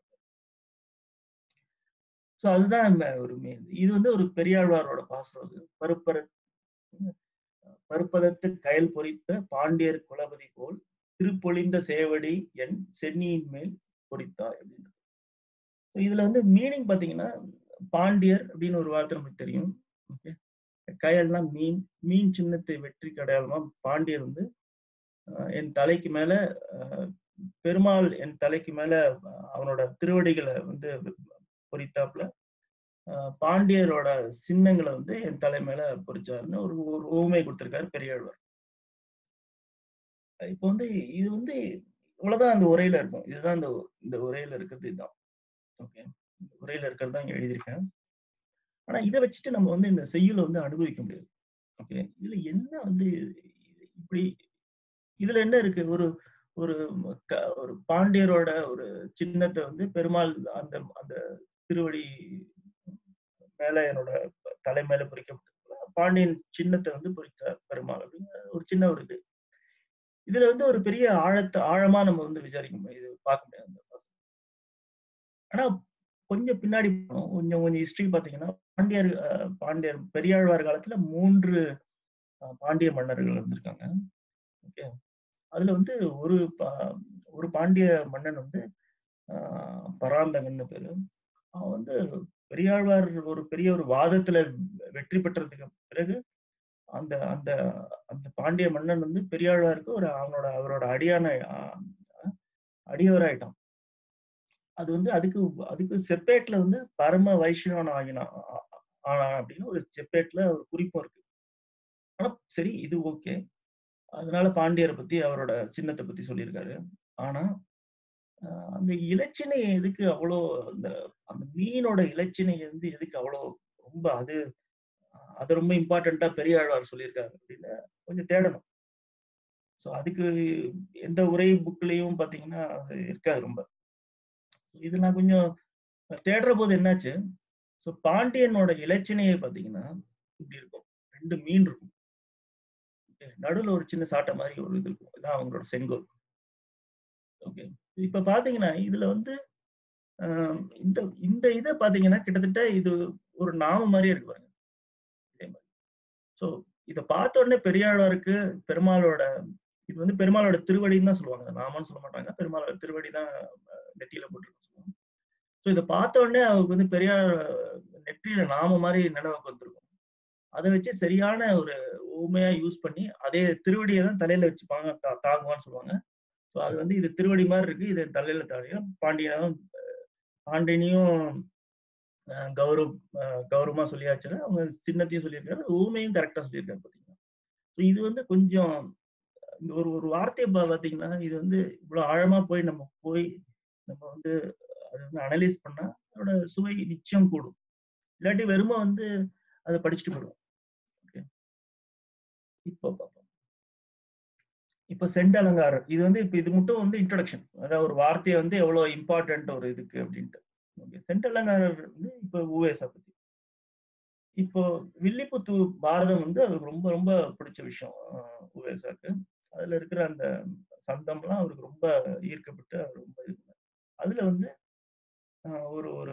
Speaker 3: சோ அதுதான் நம்ம ஒரு main. இது வந்து ஒரு பெரியாழ்வாரோட பாசுரம் அது பருப்பர பருப்பதத்து கயல் பொறித்த பாண்டியர் குலபதி போல் திருப்பொழிந்த சேவடி என் சென்னியின் மேல் பொறித்தாய் அப்படின்னு இதுல வந்து மீனிங் பாத்தீங்கன்னா பாண்டியர் அப்படின்னு ஒரு வார்த்தை நமக்கு தெரியும் ஓகே கயல்னா மீன் மீன் சின்னத்தை வெற்றி அடையாளமா பாண்டியர் வந்து அஹ், என் தலைக்கு மேல அஹ், பெருமாள் என் தலைக்கு மேல அஹ், அவனோட திருவடிகளை வந்து பொறித்தாப்புல அஹ், பாண்டியரோட சின்னங்களை வந்து என் தலை மேல பொறிச்சாருன்னு ஒரு ஒரு ஊமை கொடுத்திருக்காரு பெரியாழ்வார் இப்போ வந்து இது வந்து இவ்வளவுதான் அந்த உரையில இருக்கும் இதுதான் இந்த இந்த உரையில இருக்கிறது இதுதான் ஓகே உரையில இருக்கிறது தான் இங்க எழுதியிருக்கேன் ஆனா இதை வச்சுட்டு நம்ம வந்து இந்த செய்யுளை வந்து அனுபவிக்க முடியாது ஓகே இதுல என்ன வந்து இப்படி இதுல என்ன இருக்கு ஒரு ஒரு க- ஒரு பாண்டியரோட ஒரு சின்னத்தை வந்து பெருமாள் அந்த அந்த திருவடி மேல என்னோட தலை மேல பொறிக்கப்பட்ட பாண்டியன் சின்னத்தை வந்து பொறித்தார் பெருமாள் அப்படின்னு ஒரு சின்ன ஒரு இது இதுல வந்து ஒரு பெரிய ஆழத்தை ஆழமா நம்ம வந்து விசாரிக்க முடியும் இது பார்க்க முடியாது அந்த பாசனம். ஆனா கொஞ்சம் பின்னாடி போனோம் கொஞ்சம் கொஞ்சம் ஹிஸ்டரி பாத்தீங்கன்னா பாண்டியர் அஹ், பாண்டியர் பெரியாழ்வார் காலத்துல மூன்று அஹ், பாண்டிய மன்னர்கள் இருந்திருக்காங்க ஓகே அதுல வந்து ஒரு பா- ஒரு பாண்டிய மன்னன் வந்து ஆஹ், பராந்தகன்னு பேரு அவன் வந்து பெரியாழ்வார் ஒரு பெரிய ஒரு வாதத்துல வெற்றி பெற்றதுக்கு பிறகு அந்த அந்த அந்த பாண்டிய மன்னன் வந்து பெரியாழ்வாருக்கு ஒரு அவனோட அவரோட அடியான ஆஹ், அடியவராயிட்டான் அது வந்து அதுக்கு அதுக்கு செப்பேட்ல வந்து பரம வைஷ்ணவன் ஆகினான் ஆ- ஆனான் அப்படின்னு ஒரு செப்பேட்ல ஒரு குறிப்பும் இருக்கு ஆனா சரி இது ஓகே அதனால பாண்டியரை பத்தி அவரோட சின்னத்தை பத்தி சொல்லியிருக்காரு ஆனா ஆஹ் அந்த இலச்சினை எதுக்கு அவ்வளோ அந்த அந்த மீனோட இலச்சினை வந்து எதுக்கு அவ்வளோ ரொம்ப அது ஆஹ் அது ரொம்ப இம்பார்ட்டண்டா பெரியாழ்வார் சொல்லியிருக்காரு அப்படின்னு கொஞ்சம் தேடணும் ஸோ அதுக்கு எந்த உரை புக்லயும் பாத்தீங்கன்னா அது இருக்காது ரொம்ப இது நான் கொஞ்சம் தேடுற போது என்னாச்சு ஸோ பாண்டியனோட இலச்சினையை பாத்தீங்கன்னா இப்படி இருக்கும் ரெண்டு மீன் இருக்கும் நடுவுல ஒரு சின்ன சாட்டை மாதிரி ஒரு இது இருக்கும் இதான் அவங்களோட செங்கோல் ஓகே இப்ப பாத்தீங்கன்னா இதுல வந்து ஆஹ் இந்த இந்த இதை பாத்தீங்கன்னா கிட்டத்தட்ட இது ஒரு நாம மாதிரியே இருக்கு பாருங்க இதே மாதிரி ஸோ இதை பார்த்த உடனே பெரியாழ்வாருக்கு பெருமாளோட இது வந்து பெருமாளோட திருவடின்னு தான் சொல்லுவாங்க நாமன்னு சொல்ல மாட்டாங்க பெருமாளோட திருவடி தான் நெத்தியில போட்டுருக்கு சொல்லுவாங்க ஸோ இதை பார்த்த உடனே அவருக்கு வந்து பெரியார் நெற்றியில நாம மாதிரி நினைவுக்கு வந்திருக்கும் அதை வச்சு சரியான ஒரு ஊமையா யூஸ் பண்ணி அதே திருவடியை தான் தலையில வச்சுப்பாங்க தா- தாங்குவான்னு சொல்லுவாங்க ஸோ அது வந்து இது திருவடி மாதிரி இருக்கு இது தலையில தாடியும் பாண்டியனும் பாண்டியனையும் அஹ், கௌரவ் அஹ், கௌரவமா சொல்லியாச்சுன்னா அவங்க சின்னத்தையும் சொல்லியிருக்காரு ஊமையும் கரெக்டா சொல்லியிருக்காரு பாத்தீங்கன்னா ஸோ இது வந்து கொஞ்சம் இந்த ஒரு ஒரு வார்த்தையை பா- பாத்தீங்கன்னா இது வந்து இவ்வளவு ஆழமா போய் நம்ம போய் நம்ம வந்து அதை வந்து அனலைஸ் பண்ணா அதோட சுவை நிச்சயம் கூடும் இல்லாட்டி வெறுமை வந்து அதை படிச்சுட்டு போயிடுவோம் ஓகே இப்போ பார்ப்போம் இப்போ செண்ட் அலங்காரம் இது வந்து இப்போ இது மட்டும் வந்து இன்ட்ரடக்ஷன் அதாவது ஒரு வார்த்தையை வந்து எவ்வளவு இம்பார்ட்டன்ட் ஒரு இதுக்கு அப்படின்ட்டு ஓகே செண்ட் அலங்காரர் வந்து இப்போ ஊவேசா பத்தி இப்போ வில்லிபுத்தூர் பாரதம் வந்து அவருக்கு ரொம்ப ரொம்ப பிடிச்ச விஷயம் ஆஹ் ஊவேசாக்கு அதுல இருக்கிற அந்த சந்தம்லாம் அவருக்கு ரொம்ப ஈர்க்கப்பட்டு அவர் ரொம்ப இது பண்ணாரு. அதுல வந்து ஆஹ் ஒரு ஒரு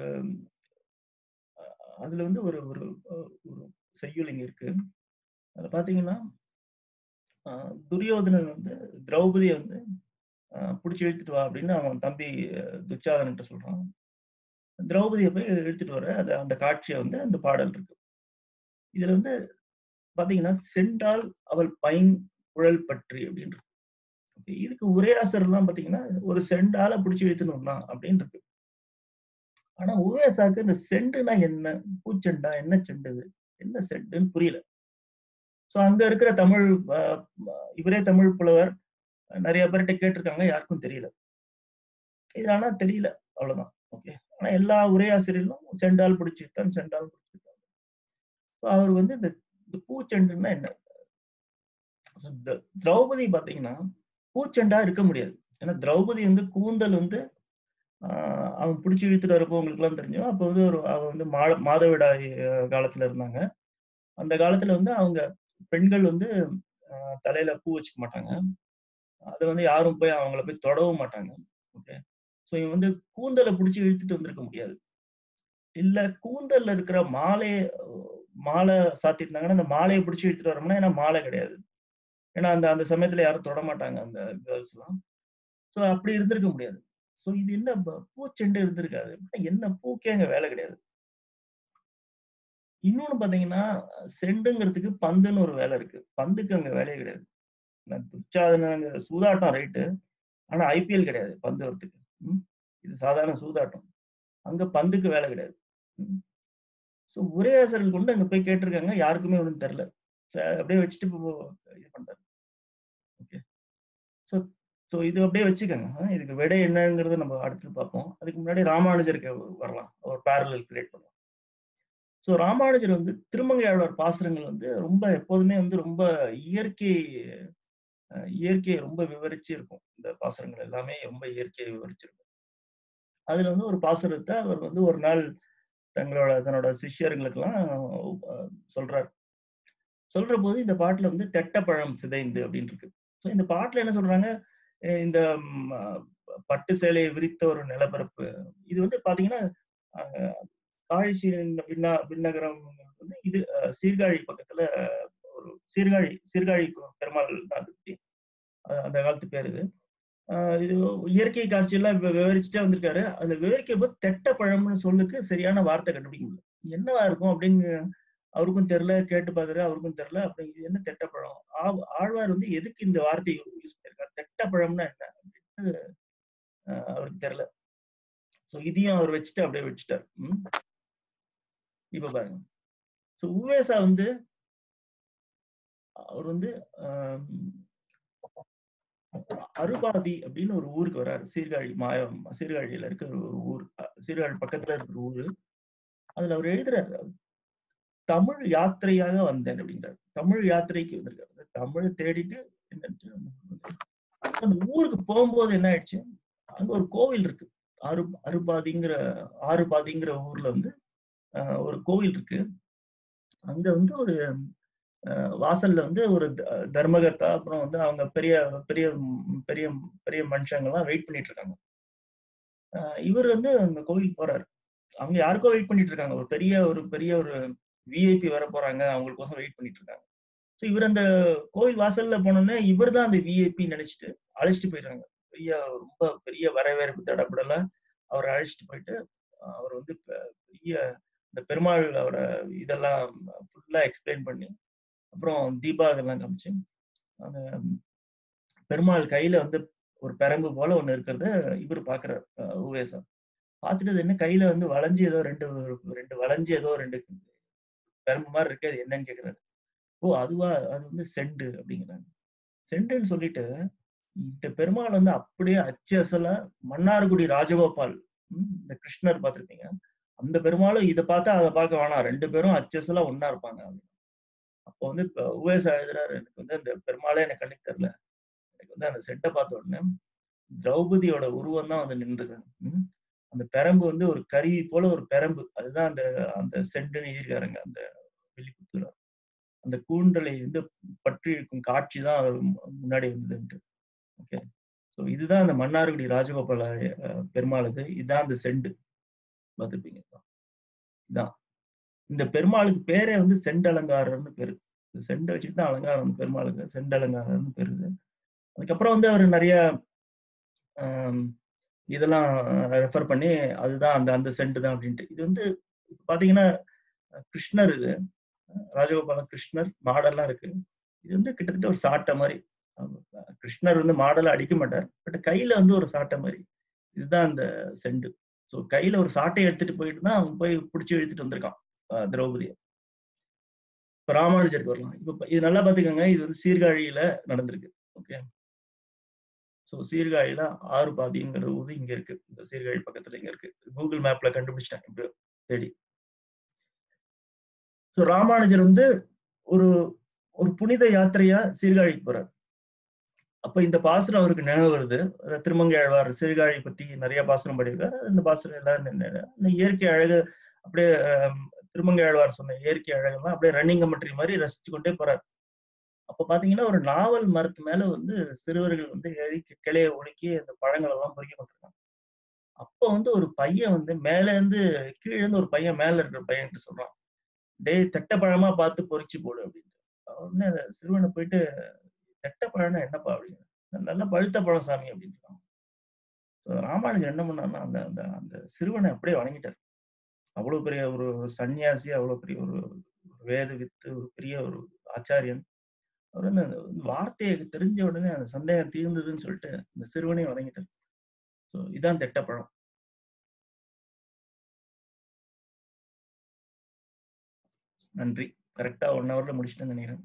Speaker 3: அஹ் அதுல வந்து ஒரு ஒரு அஹ் ஒரு செய்யுள் இங்க இருக்கு அதுல பாத்தீங்கன்னா ஆஹ் துரியோதனன் வந்து திரௌபதியை வந்து பிடிச்சி இழுத்துட்டு வா அப்படின்னு அவன் தம்பி அஹ் துச்சாதனன்ட்ட சொல்றான் திரௌபதியை போய் இழுத்துட்டு வர அது அந்த காட்சியை வந்து அந்த பாடல் இருக்கு இதுல வந்து பாத்தீங்கன்னா செண்டால் அவள் பைன் குழல் பற்றி அப்படின்னு இருக்கு Okay, இதுக்கு உரையாசர் எல்லாம் பாத்தீங்கன்னா ஒரு செண்டால பிடிச்சி இழுத்துன்னு வந்தான் அப்படின்னு இருக்கு ஆனா உவேசாக்கு இந்த செண்டுனா என்ன பூச்செண்டா என்ன செண்டு இது என்ன செண்டுன்னு புரியல சோ அங்க இருக்கிற தமிழ் ஆஹ், இவரே தமிழ் புலவர் நிறைய பேர்கிட்ட கேட்டிருக்காங்க யாருக்கும் தெரியல இது ஆனா தெரியல அவ்வளவுதான் ஓகே ஆனா எல்லா உரையாசிரியர்களும் செண்டால் பிடிச்சிட்டான் செண்டால் பிடிச்சிட்டான் அவர் வந்து இந்த இந்த பூச்செண்டுன்னா என்ன So, த- திரௌபதி பாத்தீங்கன்னா பூச்செண்டா இருக்க முடியாது ஏன்னா திரௌபதி வந்து கூந்தல் வந்து ஆஹ் அவன் பிடிச்சி இழுத்துட்டு வரப்போ உங்களுக்கு எல்லாம் தெரியும் அப்போ வந்து ஒரு அவ வந்து மா மாதவிடாய் அஹ், காலத்துல இருந்தாங்க அந்த காலத்துல வந்து அவங்க பெண்கள் வந்து ஆஹ், தலையில பூ வச்சுக்க மாட்டாங்க அதை வந்து யாரும் போய் அவங்கள போய் தொடவும் மாட்டாங்க ஓகே ஸோ இவன் வந்து கூந்தலை பிடிச்சி இழுத்துட்டு வந்திருக்க முடியாது இல்ல கூந்தல்ல இருக்கிற மாலையை மாலை சாத்திருந்தாங்கன்னா அந்த மாலையை பிடிச்சி இழுத்துட்டு வரோம்னா ஏன்னா மாலை கிடையாது ஏன்னா அந்த அந்த சமயத்துல யாரும் தொட மாட்டாங்க அந்த கேர்ள்ஸ் எல்லாம் ஸோ அப்படி இருந்திருக்க முடியாது ஸோ இது என்ன ப- பூச்செண்டு இருந்திருக்காது என்ன பூக்கே அங்க வேலை கிடையாது இன்னொன்னு பாத்தீங்கன்னா செண்டுங்கிறதுக்கு பந்துன்னு ஒரு வேலை இருக்கு பந்துக்கு அங்க வேலையே கிடையாது நான் துச்சாதன அங்க சூதாட்டம் ரைட்டு ஆனா ஐபிஎல் கிடையாது பந்து வரத்துக்கு ம்? இது சாதாரண சூதாட்டம் அங்க பந்துக்கு வேலை கிடையாது ஸோ ஒரே ஆசிரியர்கள் கொண்டு அங்க போய் கேட்டிருக்காங்க யாருக்குமே ஒன்றும் தெரியல ச- அப்படியே வச்சுட்டு இப்போ இது பண்றாரு ஓகே ஸோ ஸோ இது அப்படியே வச்சுக்கோங்க ஆ, இதுக்கு விடை என்னங்கிறத நம்ம அடுத்து பார்ப்போம் அதுக்கு முன்னாடி ராமானுஜருக்கு வரலாம் ஒரு பேரலல் கிரியேட் பண்ணலாம் ஸோ ராமானுஜர் வந்து திருமங்கையாழ்வார் பாசுரங்கள் வந்து ரொம்ப எப்போதுமே வந்து ரொம்ப இயற்கை அஹ், இயற்கையை ரொம்ப விவரிச்சு இருக்கும் இந்த பாசுரங்கள் எல்லாமே ரொம்ப இயற்கையை விவரிச்சிருக்கும் அதுல வந்து ஒரு பாசுரத்தை அவர் வந்து ஒரு நாள் தங்களோட தன்னோட சிஷ்யர்களுக்கெல்லாம் அஹ், சொல்றார் சொல்ற போது இந்த பாட்டுல வந்து தெட்டப்பழம் சிதைந்து அப்படின்னு இருக்கு ஸோ இந்த பாட்டுல என்ன சொல்றாங்க அஹ் இந்த ம், அஹ், பட்டு சேலையை விரித்த ஒரு நிலப்பரப்பு இது வந்து பாத்தீங்கன்னா அஹ், காழிச்சி விண்ணா விண்ணகரம் வந்து இது அஹ், சீர்காழி பக்கத்துல அஹ், ஒரு சீர்காழி சீர்காழி பெருமாள் தான் இருக்கு அஹ், அந்த காலத்து பேர் இது ஆஹ் இது இயற்கை காட்சியெல்லாம் வி- விவரிச்சுட்டே வந்திருக்காரு அதுல விவரிக்கும் போது தெட்ட பழம்னு சொல்லுக்கு சரியான வார்த்தை கண்டுபிடிக்க முடியல என்னவா இருக்கும் அப்படின்னு அவருக்கும் தெரியல கேட்டு பார்த்தாரு அவருக்கும் தெரியல அப்படி இது என்ன தெட்டப்பழம் ஆ- ஆழ்வார் வந்து எதுக்கு இந்த வார்த்தையை யூஸ் பண்ணிருக்காரு தெட்டப்பழம்னா என்ன அப்படின்னு ஆஹ் அவருக்கு தெரியல சோ இதையும் அவர் வச்சுட்டு அப்படியே வச்சுட்டார் ம். இப்ப பாருங்க சோ உவேசா வந்து அவர் வந்து ஆஹ் அருபாதி அப்படின்னு ஒரு ஊருக்கு வராரு சீர்காழி மாயம் சீர்காழியில இருக்க ஒரு ஒரு ஊர் அஹ் சீர்காழி பக்கத்துல இருக்கிற ஊரு அதுல அவர் எழுதுறாரு தமிழ் யாத்திரையாக வந்தேன் அப்படின்றாரு தமிழ் யாத்திரைக்கு வந்திருக்காரு தமிழ் தேடிட்டு என்னன்ட்டு அந்த- அந்த ஊருக்கு போகும்போது என்ன ஆயிடுச்சு அங்க ஒரு கோவில் இருக்கு அரு அருபாதிங்கிற ஆறுபாதிங்கிற ஊர்ல வந்து ஆஹ் ஒரு கோவில் இருக்கு அங்க வந்து ஒரு ஆஹ் வாசல்ல வந்து ஒரு த- தர்மகர்த்தா அப்புறம் வந்து அவங்க பெரிய பெரிய ம், பெரிய பெரிய மனுஷங்க எல்லாம் வெயிட் பண்ணிட்டு இருக்காங்க ஆஹ் இவர் வந்து அந்த கோவில் போறாரு அவங்க யாருக்கோ வெயிட் பண்ணிட்டு இருக்காங்க ஒரு பெரிய ஒரு பெரிய ஒரு விஐபி வர போறாங்க அவங்களுக்கோசம் வெயிட் பண்ணிட்டு இருக்காங்க ஸோ இவர் அந்த கோவில் வாசல்ல போனோன்னே இவர் தான் அந்த விஐபி நினைச்சிட்டு அழைச்சிட்டு போயிடுறாங்க பெரிய ரொம்ப பெரிய வரவேற்பு தடப்படல அவரை அழைச்சிட்டு போயிட்டு ஆஹ் அவர் வந்து பெ- பெரிய இந்த பெருமாள் அவரோட இதெல்லாம் ஃபுல்லா எக்ஸ்பிளைன் பண்ணி அப்புறம் தீபா இதெல்லாம் காமிச்சு அந்த பெருமாள் கையில வந்து ஒரு பெரம்பு போல ஒண்ணு இருக்கிறத இவர் பாக்குறாரு உவேசா பார்த்துட்டு அது என்ன கையில வந்து வளைஞ்சு ஏதோ ரெண்டு ரெண்டு வளைஞ்சு ஏதோ ரெண்டு பெரம்பு மாதிரி இருக்கு அது என்னன்னு கேக்குறாரு ஓ அதுவா அது வந்து செண்டு அப்படிங்கிறாங்க செண்டுன்னு சொல்லிட்டு இந்த பெருமாள் வந்து அப்படியே அச்சு அசலா மன்னார்குடி ராஜகோபால் ம், இந்த கிருஷ்ணர் பார்த்திருப்பீங்க அந்த பெருமாளும் இதை பார்த்தா அதை பார்க்க வேணாம் ரெண்டு பேரும் அச்சு அசலா ஒன்னா இருப்பாங்க அப்படின்னு. அப்போ வந்து இப்ப உவேசா எழுதுறாரு எனக்கு வந்து அந்த பெருமாளே எனக்கு கண்ணுக்கு தெரியல எனக்கு வந்து அந்த செட்டை பார்த்த உடனே திரௌபதியோட உருவம் தான் வந்து நின்றுது ம். அந்த பெரம்பு வந்து ஒரு கருவி போல ஒரு பெரம்பு அதுதான் அந்த அந்த செண்டுன்னு எழுதியிருக்காருங்க அந்த வெள்ளிக்குத்துல அந்த கூண்டலை வந்து பற்றி இருக்கும் காட்சி தான் அவர் மு- முன்னாடி வந்ததுன்ட்டு ஓகே ஸோ இதுதான் அந்த மன்னார்குடி ராஜகோபால அஹ், பெருமாள் இது இதுதான் அந்த செண்டு பார்த்துருப்பீங்க இதான் இந்த பெருமாளுக்கு பேரே வந்து செண்டலங்காரர்னு பேரு இந்த செண்டை வச்சுட்டு தான் அலங்காரம் அந்த பெருமாளுக்கு செண்டலங்காரர்னு பேரு இது. அதுக்கப்புறம் வந்து அவர் நிறைய ஆம், இதெல்லாம் ரெஃபர் பண்ணி அதுதான் அந்த அந்த சென்ட் தான் அப்படின்ட்டு இது வந்து இப்ப பாத்தீங்கன்னா அஹ், கிருஷ்ணர் இது அஹ், ராஜகோபால கிருஷ்ணர் மாடல்லாம் இருக்கு இது வந்து கிட்டத்தட்ட ஒரு சாட்டை மாதிரி அஹ், கிருஷ்ணர் வந்து மாடலை அடிக்க மாட்டார் பட் கையில வந்து ஒரு சாட்டை மாதிரி இதுதான் அந்த செண்டு ஸோ கையில ஒரு சாட்டை எடுத்துட்டு போயிட்டு தான் அவன் போய் பிடிச்சி இழுத்துட்டு வந்திருக்கான் அஹ், திரௌபதியை இப்ப ராமானுஜருக்கு வரலாம் இப்ப இது நல்லா பாத்துக்கோங்க இது வந்து சீர்காழியில நடந்திருக்கு ஓகே ஸோ சீர்காழியில ஆறு பாதிங்கிறது ஊது இங்க இருக்கு இந்த சீர்காழி பக்கத்துல இங்க இருக்கு கூகுள் மேப்ல கண்டுபிடிச்சிட்டேன் இப்ப தேடி ஸோ ராமானுஜர் வந்து ஒரு ஒரு புனித யாத்திரையா சீர்காழிக்கு போறார் அப்ப இந்த பாசுரம் அவருக்கு நினைவு வருது அதாவது திருமங்கை ஆழ்வார் சீர்காழி பத்தி நிறைய பாசுரம் படியிருக்காரு இந்த பாசுரம் எல்லாரும் நினை- இந்த இயற்கை அழகு அப்படியே ஆம், திருமங்கை ஆழ்வார் சொன்ன இயற்கை அழகெல்லாம் அப்படியே ரன்னிங் கமெண்ட்ரி மாதிரி ரசிச்சு கொண்டே போறார் அப்ப பாத்தீங்கன்னா ஒரு நாவல் மரத்து மேல வந்து சிறுவர்கள் வந்து ஏறி கி- கிளைய ஒழுக்கி அந்த பழங்கள் எல்லாம் பொறுக்கி கொண்டிருக்காங்க அப்ப வந்து ஒரு பையன் வந்து மேல இருந்து கீழே இருந்து ஒரு பையன் மேல இருக்கிற பையன் சொல்றான் டேய் தெட்ட பழமா பார்த்து பொறிச்சு போடு அப்படின்ட்டு உடனே அந்த சிறுவனை போயிட்டு தெட்ட பழம்னா என்னப்பா அப்படின்னு நல்ல பழுத்த பழம் சாமி அப்படின்றான் So, ராமானுஜர் என்ன பண்ணாருன்னா அந்த அந்த அந்த சிறுவனை அப்படியே வணங்கிட்டார் அவ்வளவு பெரிய ஒரு சன்னியாசி அவ்வளவு பெரிய ஒரு ஒரு வேத வித்து ஒரு பெரிய ஒரு ஆச்சாரியன் அவர் வந்து அந்த வார்த்தையை தெரிஞ்ச உடனே அந்த சந்தேகம் தீர்ந்ததுன்னு சொல்லிட்டு இந்த சிறுவனையும் வணங்கிட்டார் ஸோ இதான் தெட்டப்பழம் நன்றி கரெக்டா ஒன் ஹவர்ல முடிச்சிட்டேன்னு நினைக்கிறேன்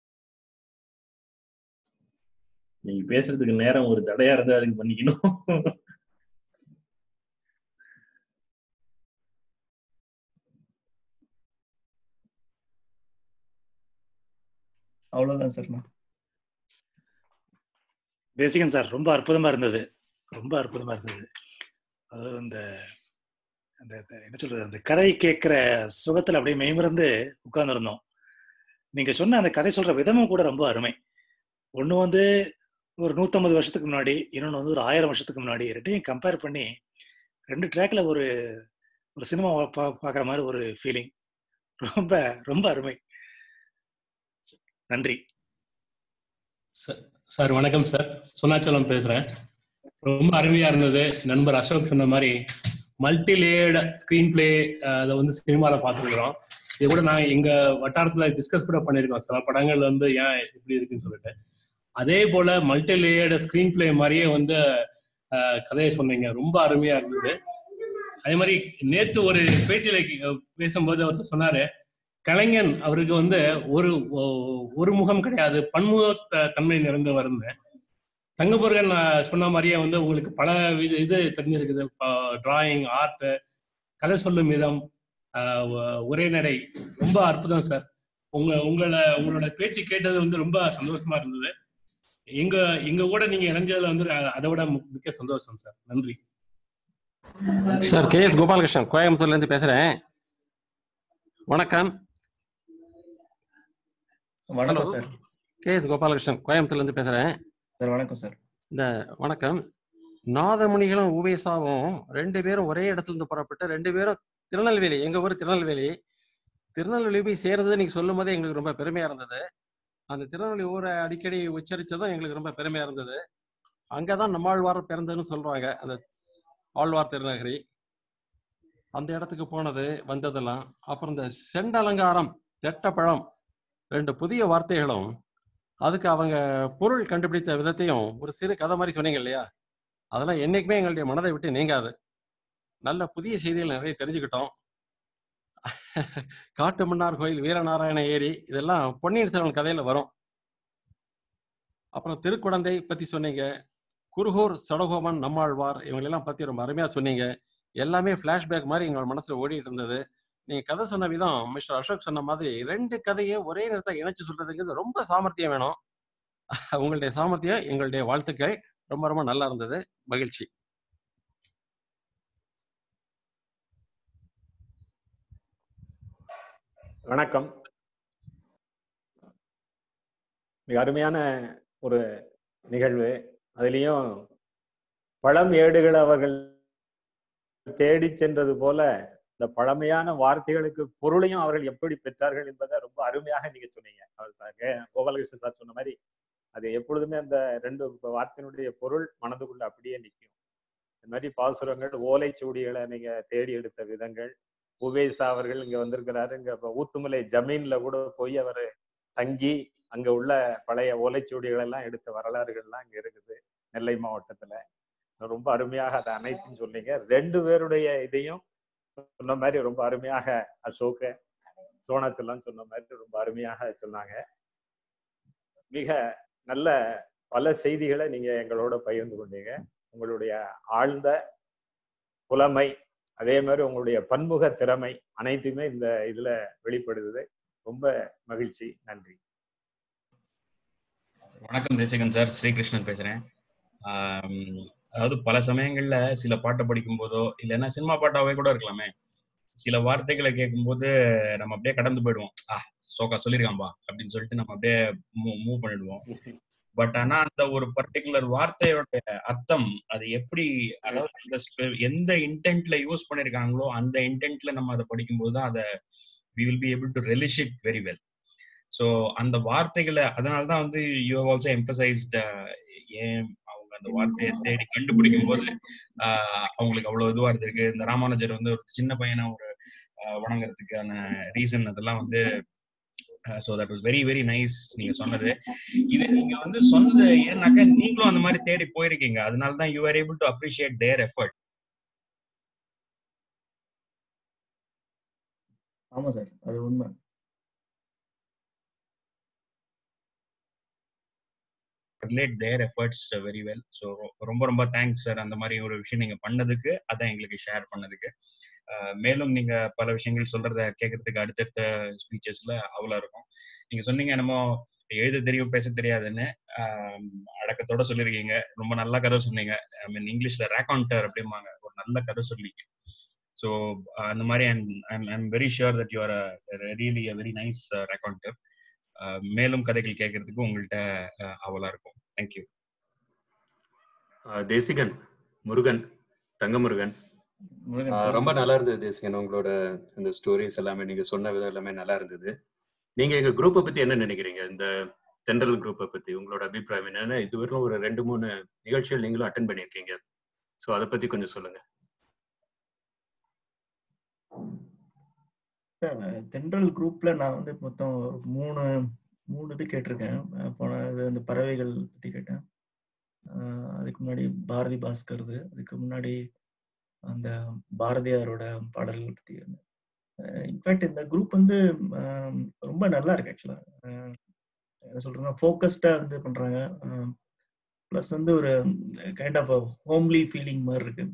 Speaker 5: நீங்க பேசுறதுக்கு நேரம் ஒரு தடையா இருந்தா அதுக்கு பண்ணிக்கணும்
Speaker 3: அவ்வளவுதான் சார் நான்
Speaker 6: தேசிகன் சார் ரொம்ப அற்புதமா இருந்தது ரொம்ப அற்புதமா இருந்தது அதாவது அந்த அந்த அந்த என்ன சொல்றது அந்த கதை கேட்கிற சுகத்துல அப்படியே மெய்மறந்து உட்கார்ந்துருந்தோம் நீங்க சொன்ன அந்த கதை சொல்ற விதமும் கூட ரொம்ப அருமை ஒண்ணு வந்து ஒரு நூத்தம்பது வருஷத்துக்கு முன்னாடி இன்னொன்னு வந்து ஒரு ஆயிரம் வருஷத்துக்கு முன்னாடி ரெண்டையும் கம்பேர் பண்ணி ரெண்டு ட்ராக்ல ஒரு ஒரு சினிமா பாக்குற மாதிரி ஒரு ஃபீலிங் ரொம்ப ரொம்ப அருமை நன்றி
Speaker 7: சார் சார் வணக்கம் சார் சுனாச்சலம் பேசுறேன் ரொம்ப அருமையா இருந்தது நண்பர் அசோக் சொன்ன மாதிரி மல்டி லேயர்டு ஸ்கிரீன் பிளே அதை வந்து சினிமாவில் பார்த்துருக்குறோம் இது கூட நான் எங்க வட்டாரத்துல டிஸ்கஸ் கூட பண்ணியிருக்கோம் சில படங்கள் வந்து ஏன் இப்படி இருக்குன்னு சொல்லிட்டு அதே போல மல்டி லேயர்டு ஸ்கிரீன் பிளே மாதிரியே வந்து அஹ், கதையை சொன்னீங்க ரொம்ப அருமையா இருந்தது அதே மாதிரி நேத்து ஒரு பேட்டியில அஹ், பேசும்போது அவர் சொன்னாரு கலைஞன் அவருக்கு வந்து ஒரு ஒ- ஒரு முகம் கிடையாது பன்முக த- தன்மை நிறைந்தவர்னு தங்கமுருகன் நான் சொன்ன மாதிரியே வந்து உங்களுக்கு பல வித- இது தெரிஞ்சிருக்குது டிராயிங் ஆர்ட் கதை சொல்லும் விதம் ஆஹ் உ- உரைநடை ரொம்ப அற்புதம் சார் உங்க உங்களோட உங்களோட பேச்சு கேட்டது வந்து ரொம்ப சந்தோஷமா இருந்தது எங்க எங்க கூட நீங்க இணைஞ்சதுல வந்து அ- அதை விட மு- மிக்க சந்தோஷம் சார் நன்றி
Speaker 8: சார் கே எஸ் கோபாலகிருஷ்ணன் கோயம்புத்தூர்ல இருந்து பேசுறேன் வணக்கம்
Speaker 3: வணக்கம் சார்
Speaker 8: கே எஸ் கோபாலகிருஷ்ணன் கோயம்புத்தூர்ல இருந்து பேசுறேன்
Speaker 3: சார் வணக்கம் சார்
Speaker 8: இந்த வணக்கம் நாதமுனிகளும் உபேசாவும் ரெண்டு பேரும் ஒரே இடத்துல இருந்து புறப்பட்டு ரெண்டு பேரும் திருநெல்வேலி எங்க ஊர் திருநெல்வேலி திருநெல்வேலி போய் சேர்றது நீங்க சொல்லும் போதே எங்களுக்கு ரொம்ப பெருமையா இருந்தது அந்த திருநெல்வேலி ஊரை அடிக்கடி உச்சரிச்சதும் எங்களுக்கு ரொம்ப பெருமையா இருந்தது அங்கதான் நம்மாழ்வார் பிறந்ததுன்னு சொல்றாங்க அந்த ஆழ்வார் திருநகரி அந்த இடத்துக்கு போனது வந்ததெல்லாம் அப்புறம் இந்த செண்டலங்காரம் தெட்டப்பழம் ரெண்டு புதிய வார்த்தைகளும் அதுக்கு அவங்க பொருள் கண்டுபிடித்த விதத்தையும் ஒரு சிறு கதை மாதிரி சொன்னீங்க இல்லையா அதெல்லாம் என்னைக்குமே எங்களுடைய மனதை விட்டு நீங்காது நல்ல புதிய செய்திகள் நிறைய தெரிஞ்சுக்கிட்டோம் காட்டு மன்னார் கோயில் வீரநாராயண ஏரி இதெல்லாம் பொன்னியின் செல்வன் கதையில வரும் அப்புறம் திருக்குழந்தை பத்தி சொன்னீங்க குருகூர் சடகோமன் நம்மாழ்வார் இவங்களெல்லாம் பத்தி ரொம்ப அருமையா சொன்னீங்க எல்லாமே ஃபிளாஷ்பேக் மாதிரி எங்கள் மனசுல ஓடிட்டு இருந்தது நீங்க கதை சொன்ன விதம் மிஸ்டர் அசோக் சொன்ன மாதிரி ரெண்டு கதையை ஒரே நேரத்தில் இணைச்சு சொல்றதுங்கிறது ரொம்ப சாமர்த்தியம் வேணும் உங்களுடைய சாமர்த்தியம் எங்களுடைய வாழ்த்துக்கள் ரொம்ப ரொம்ப நல்லா இருந்தது மகிழ்ச்சி
Speaker 5: வணக்கம் மிக அருமையான ஒரு நிகழ்வு அதுலேயும் பழம் ஏடுகள் அவர்கள் தேடி சென்றது போல இந்த பழமையான வார்த்தைகளுக்கு பொருளையும் அவர்கள் எப்படி பெற்றார்கள் என்பதை ரொம்ப அருமையாக நீங்க சொன்னீங்க அவர் சார் கே- கோபாலகிருஷ்ணன் சார் சொன்ன மாதிரி அது எப்பொழுதுமே அந்த ரெண்டு வார்த்தையினுடைய பொருள் மனதுக்குள்ள அப்படியே நிற்கும் இந்த மாதிரி பாசுரங்கள் ஓலைச்சுவடிகளை நீங்க தேடி எடுத்த விதங்கள் உவேசா அவர்கள் இங்க வந்திருக்கிறாரு இங்க இப்ப ஊத்துமலை ஜமீன்ல கூட போய் அவர் தங்கி அங்க உள்ள பழைய ஓலைச்சுவடிகள் எல்லாம் எடுத்த வரலாறுகள்லாம் இங்க இருக்குது நெல்லை மாவட்டத்துல ரொம்ப அருமையாக அதை அனைத்தும் சொன்னீங்க ரெண்டு பேருடைய இதையும் சொன்ன மாதிரி ரொம்ப அருமையாக அசோக சோனத்தெல்லாம் சொன்ன மாதிரி ரொம்ப அருமையாக சொன்னாங்க மிக நல்ல பல செய்திகளை நீங்க எங்களோட பகிர்ந்து கொண்டீங்க உங்களுடைய ஆழ்ந்த புலமை அதே மாதிரி உங்களுடைய பன்முக திறமை அனைத்துமே இந்த இதுல வெளிப்படுது ரொம்ப மகிழ்ச்சி நன்றி
Speaker 9: வணக்கம் தேசிகன் சார் ஸ்ரீகிருஷ்ணன் பேசுறேன் ஆம், அதாவது பல சமயங்கள்ல சில பாட்டை படிக்கும் போதோ இல்லைன்னா சினிமா பாட்டாவே கூட இருக்கலாமே சில வார்த்தைகளை கேட்கும்போது நம்ம அப்படியே கடந்து போயிடுவோம் ஆ சோகா சொல்லிருக்காம்பா அப்படின்னு சொல்லிட்டு நம்ம அப்படியே மூவ் பண்ணிடுவோம் பட் ஆனா அந்த ஒரு பர்டிகுலர் வார்த்தையோட அர்த்தம் அது எப்படி அதாவது அந்த spe- எந்த இன்டென்ட்ல யூஸ் பண்ணிருக்காங்களோ அந்த இன்டென்ட்ல நம்ம அதை படிக்கும்போது தான் அதை we will be able to relish it very well so அந்த வார்த்தைகளை அதனால தான் வந்து யூ ஹவ் ஆல்சோ எம்பசைஸ்ட் ஏன் அவங்க அந்த வார்த்தையை தேடி கண்டுபிடிக்கும் போது ஆஹ் அவங்களுக்கு அவ்வளவு இதுவா இருந்திருக்கு இந்த ராமானுஜர் வந்து ஒரு சின்ன பையனை ஒரு ஆஹ் வணங்குறதுக்கான ரீசன் அதெல்லாம் வந்து so that was very very nice நீங்க சொன்னது இது நீங்க வந்து சொன்னது ஏன்னாக்கா நீங்களும் அந்த மாதிரி தேடி போயிருக்கீங்க அதனால தான் you are able to appreciate their effort
Speaker 3: ஆமா சார் அது உண்மை
Speaker 9: relate their efforts very well so ரொம்ப ரொம்ப தேங்க்ஸ் சார் அந்த மாதிரி ஒரு விஷயம் நீங்க பண்ணதுக்கு அதான் எங்களுக்கு ஷேர் பண்ணதுக்கு அஹ் மேலும் நீங்க பல விஷயங்கள் சொல்றத கேட்கறதுக்கு அடுத்தடுத்த ஸ்பீச்சஸ்ல அவ்வளோ இருக்கும் நீங்க சொன்னீங்க என்னமோ எழுத தெரியும் பேச தெரியாதுன்னு ஆஹ் அடக்கத்தோட சொல்லியிருக்கீங்க ரொம்ப நல்ல கதை சொன்னீங்க ஐ மீன் இங்கிலீஷ்ல ரேகான்டர் அப்படிம்பாங்க ஒரு நல்ல கதை சொன்னீங்க ஸோ அந்த மாதிரி I'm I'm very sure that you are really a very nice raconteur மேலும் கதைகள் கேட்கறதுக்கு உங்கள்கிட்ட அவலா இருக்கும் தேங்க்யூ
Speaker 1: ஆஹ் தேசிகன் முருகன் தங்கமுருகன்
Speaker 3: முருகன்
Speaker 1: ஆஹ்
Speaker 3: சார்
Speaker 1: ரொம்ப நல்லா இருந்தது தேசிகன் உங்களோட இந்த ஸ்டோரிஸ் எல்லாமே நீங்க சொன்ன விதம் எல்லாமே நல்லா இருந்தது நீங்க எங்க குரூப்பை பத்தி என்ன நினைக்கிறீங்க இந்த தென்றல் குரூப்பை பத்தி உங்களோட அபிப்பிராயம் என்னன்னா இதுவரையிலும் ஒரு ரெண்டு மூணு நிகழ்ச்சிகள் நீங்களும் அட்டன் பண்ணியிருக்கீங்க ஸோ அதை பத்தி கொஞ்சம் சொல்லுங்க
Speaker 3: சார் தென்றல் குரூப்ல நான் வந்து மொத்தம் ஒரு மூணு மூணு இது கேட்டிருக்கேன் அஹ் போன இது அந்த பறவைகள் பத்தி கேட்டேன் அஹ் அதுக்கு முன்னாடி பாரதி பாஸ்கர்து அதுக்கு முன்னாடி அந்த பாரதியாரோட பாடல்கள் பத்தி இன்ஃபேக்ட் இந்த குரூப் வந்து ஆம், ரொம்ப நல்லா இருக்கு ஆக்சுவலா என்ன சொல்றேன்னா ஃபோக்கஸ்டா வந்து பண்றாங்க ப்ளஸ் வந்து ஒரு கைண்ட் ஆஃப் ஹோம்லி ஃபீலிங் மாதிரி இருக்கு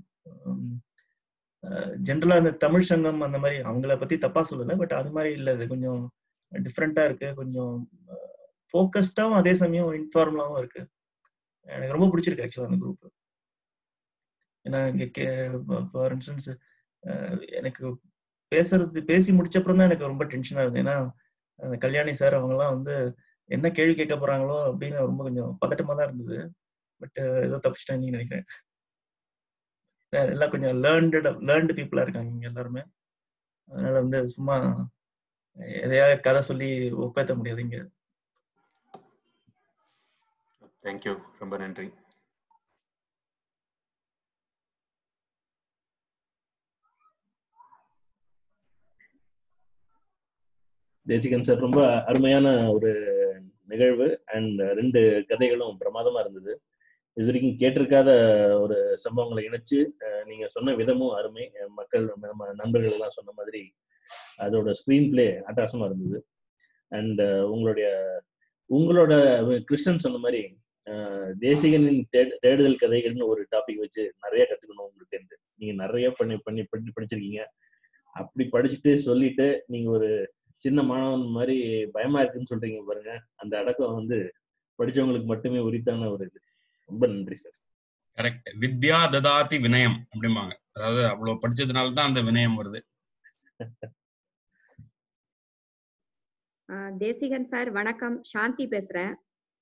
Speaker 3: ஜென்ரலா அந்த தமிழ் சங்கம் அந்த மாதிரி அவங்கள பத்தி தப்பா சொல்லல பட் அது மாதிரி இல்ல இது கொஞ்சம் டிஃப்ரெண்டா இருக்கு கொஞ்சம் ஃபோக்கஸ்டாவும் அதே சமயம் இன்ஃபார்மலாவும் இருக்கு எனக்கு ரொம்ப பிடிச்சிருக்கு ஆக்சுவலா அந்த குரூப் ஏன்னா இங்க ஃபார் இன்ஸ்டன்ஸ் எனக்கு பேசுறது பேசி முடிச்ச அப்புறம் தான் எனக்கு ரொம்ப டென்ஷனா இருந்தது ஏன்னா அந்த கல்யாணி சார் அவங்கலாம் வந்து என்ன கேள்வி கேட்க போறாங்களோ அப்படின்னு ரொம்ப கொஞ்சம் பதட்டமா தான் இருந்தது பட் ஏதோ தப்பிச்சிட்டேன்னு நினைக்கிறேன் அஹ் எல்லாம் கொஞ்சம் லேர்ன்டு லேர்ன்டு பீப்புளா இருக்காங்க இங்க எல்லாருமே அதனால வந்து சும்மா எதையாவது கதை சொல்லி ஒப்பேத்த முடியாது இங்க
Speaker 1: தேங்க்யூ ரொம்ப நன்றி
Speaker 10: தேசிகன் சார் ரொம்ப அருமையான ஒரு நிகழ்வு அண்ட் ரெண்டு கதைகளும் பிரமாதமா இருந்தது இது வரைக்கும் கேட்டிருக்காத ஒரு சம்பவங்களை இணைச்சு அஹ், நீங்க சொன்ன விதமும் அருமை அஹ், மக்கள் நம்ம நண்பர்கள் எல்லாம் சொன்ன மாதிரி அதோட ஸ்க்ரீன் பிளே அட்டகாசமா இருந்தது அண்ட் உங்களுடைய உங்களோட கிருஷ்ணன் சொன்ன மாதிரி அஹ், தேசிகனின் தேடு- தேடுதல் கதைகள்னு ஒரு டாபிக் வச்சு நிறைய கத்துக்கணும் உங்களுக்கு இருந்து நீங்க நிறைய பண்ணி பண்ணி பண்ணி படிச்சிருக்கீங்க அப்படி படிச்சுட்டு சொல்லிட்டு நீங்க ஒரு சின்ன மாணவன் மாதிரி பயமா இருக்குன்னு சொல்றீங்க பாருங்க அந்த அடக்கம் வந்து படிச்சவங்களுக்கு மட்டுமே உரித்தான ஒரு இது ரொம்ப நன்றி சார்
Speaker 9: கரெக்ட் வித்யா ததாதி வினயம் அப்படிம்பாங்க அதாவது அவ்வளவு படிச்சதுனால தான் அந்த வினயம் வருது
Speaker 11: ஆஹ் தேசிகன் சார் வணக்கம் சாந்தி பேசுறேன்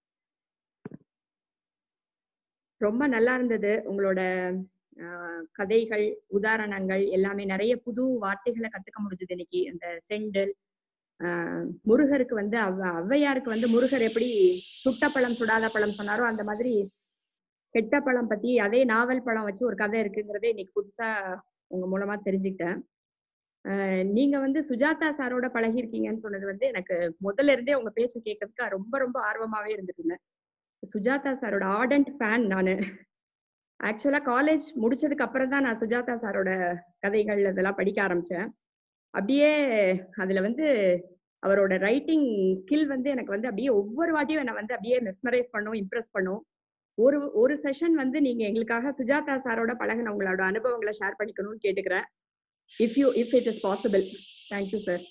Speaker 11: ரொம்ப நல்லா இருந்தது உங்களோட ஆஹ் கதைகள் உதாரணங்கள் எல்லாமே நிறைய புது வார்த்தைகளை கத்துக்க முடிஞ்சது இன்னைக்கு அந்த செண்டில் ஆஹ் முருகருக்கு வந்து அவ ஔவையாருக்கு வந்து முருகர் எப்படி சுட்ட பழம் சுடாத பழம் சொன்னாரோ அந்த மாதிரி கெட்ட பழம் பத்தி அதே நாவல் பழம் வச்சு ஒரு கதை இருக்குங்கிறதே இன்னைக்கு புதுசா உங்க மூலமா தெரிஞ்சுக்கிட்டேன் ஆஹ் நீங்க வந்து சுஜாதா சாரோட பழகிருக்கீங்கன்னு சொன்னது வந்து எனக்கு முதல்ல இருந்தே உங்க பேச்சு கேட்கறதுக்கு ரொம்ப ரொம்ப ஆர்வமாவே இருந்துட்டு இருந்தேன் சுஜாதா சாரோட ஆர்டன்ட் ஃபேன் நானு ஆக்சுவலா காலேஜ் முடிச்சதுக்கு அப்புறம் தான் நான் சுஜாதா சாரோட கதைகள் இதெல்லாம் படிக்க ஆரம்பிச்சேன் அப்படியே அதுல வந்து அவரோட ரைட்டிங் ஸ்கில் வந்து எனக்கு வந்து அப்படியே ஒவ்வொரு வாட்டியும் என்னை வந்து அப்படியே மெஸ்மரைஸ் பண்ணும் இம்ப்ரெஸ் பண்ணும் ஒரு ஒரு செஷன் வந்து நீங்க எங்களுக்காக சுஜாதா சாரோட பழகின உங்களோட அனுபவங்களை ஷேர் பண்ணிக்கணும்னு கேட்டுக்கிறேன் if you if it is possible thank you sir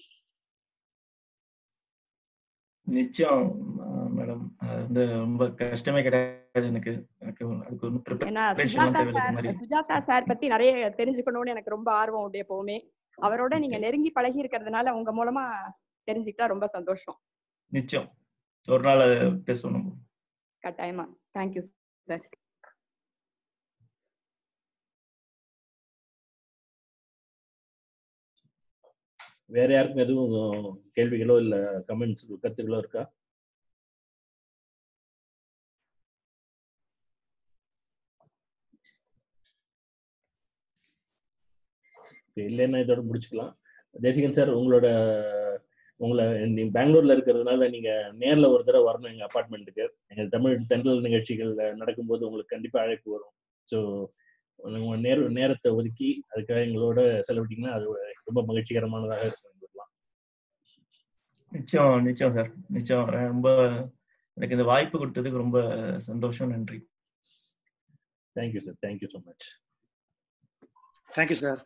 Speaker 3: நிச்சயம் மேடம் வந்து ரொம்ப கஷ்டமே கிடையாது எனக்கு எனக்கு அதுக்கு ஒன்றும்
Speaker 11: ஏன்னா
Speaker 3: ப்ரிப்பரேஷன்
Speaker 11: சுஜாதா
Speaker 3: தேவையில்லை
Speaker 11: சார்
Speaker 3: மாதிரி
Speaker 11: சுஜாதா சார் பத்தி நிறைய தெரிஞ்சுக்கணும்னு எனக்கு ரொம்ப ஆர்வம் உண்டு எப்பவுமே அவரோட நீங்க நெருங்கி பழகி இருக்கிறதுனால உங்க மூலமா தெரிஞ்சுக்கிட்டா ரொம்ப சந்தோஷம்
Speaker 3: நிச்சயம் ஒரு நாள் பேசுவோம் நம்ம
Speaker 11: கட்டாயமா தேங்க்யூ சார்
Speaker 10: வேற யாருக்கும் எதுவும் கேள்விகளோ இல்ல கமெண்ட்ஸ் கருத்துக்களோ இருக்கா Okay, இல்லைன்னா இதோட முடிச்சுக்கலாம் தேசிகன் சார் உங்களோட உங்களை நீங்க பெங்களூர்ல இருக்கிறதுனால நீங்க நேர்ல ஒரு தடவை வரணும் எங்க அபார்ட்மெண்ட்டுக்கு எங்க தமிழ் தென்றல் நிகழ்ச்சிகள் நடக்கும்போது உங்களுக்கு கண்டிப்பா அழைப்பு வரும் ஸோ உங்க நேர நேரத்தை ஒதுக்கி அதுக்காக எங்களோட செலவிட்டீங்கன்னா அது ரொம்ப மகிழ்ச்சிகரமானதாக இருக்கும் எங்களுக்குலாம்
Speaker 3: நிச்சயம் நிச்சயம் சார் நிச்சயம் வரேன். ரொம்ப எனக்கு இந்த வாய்ப்பு கொடுத்ததுக்கு ரொம்ப சந்தோஷம் நன்றி
Speaker 10: thank you sir thank you so much
Speaker 6: thank you sir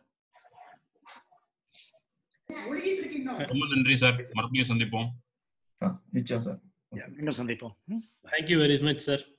Speaker 9: ரொம்ப நன்றி சார் மறுபடியும் சந்திப்போம்
Speaker 3: நிச்சயம் சார்
Speaker 6: மீண்டும் சந்திப்போம்
Speaker 7: தேங்க்யூ வெரி மச் சார்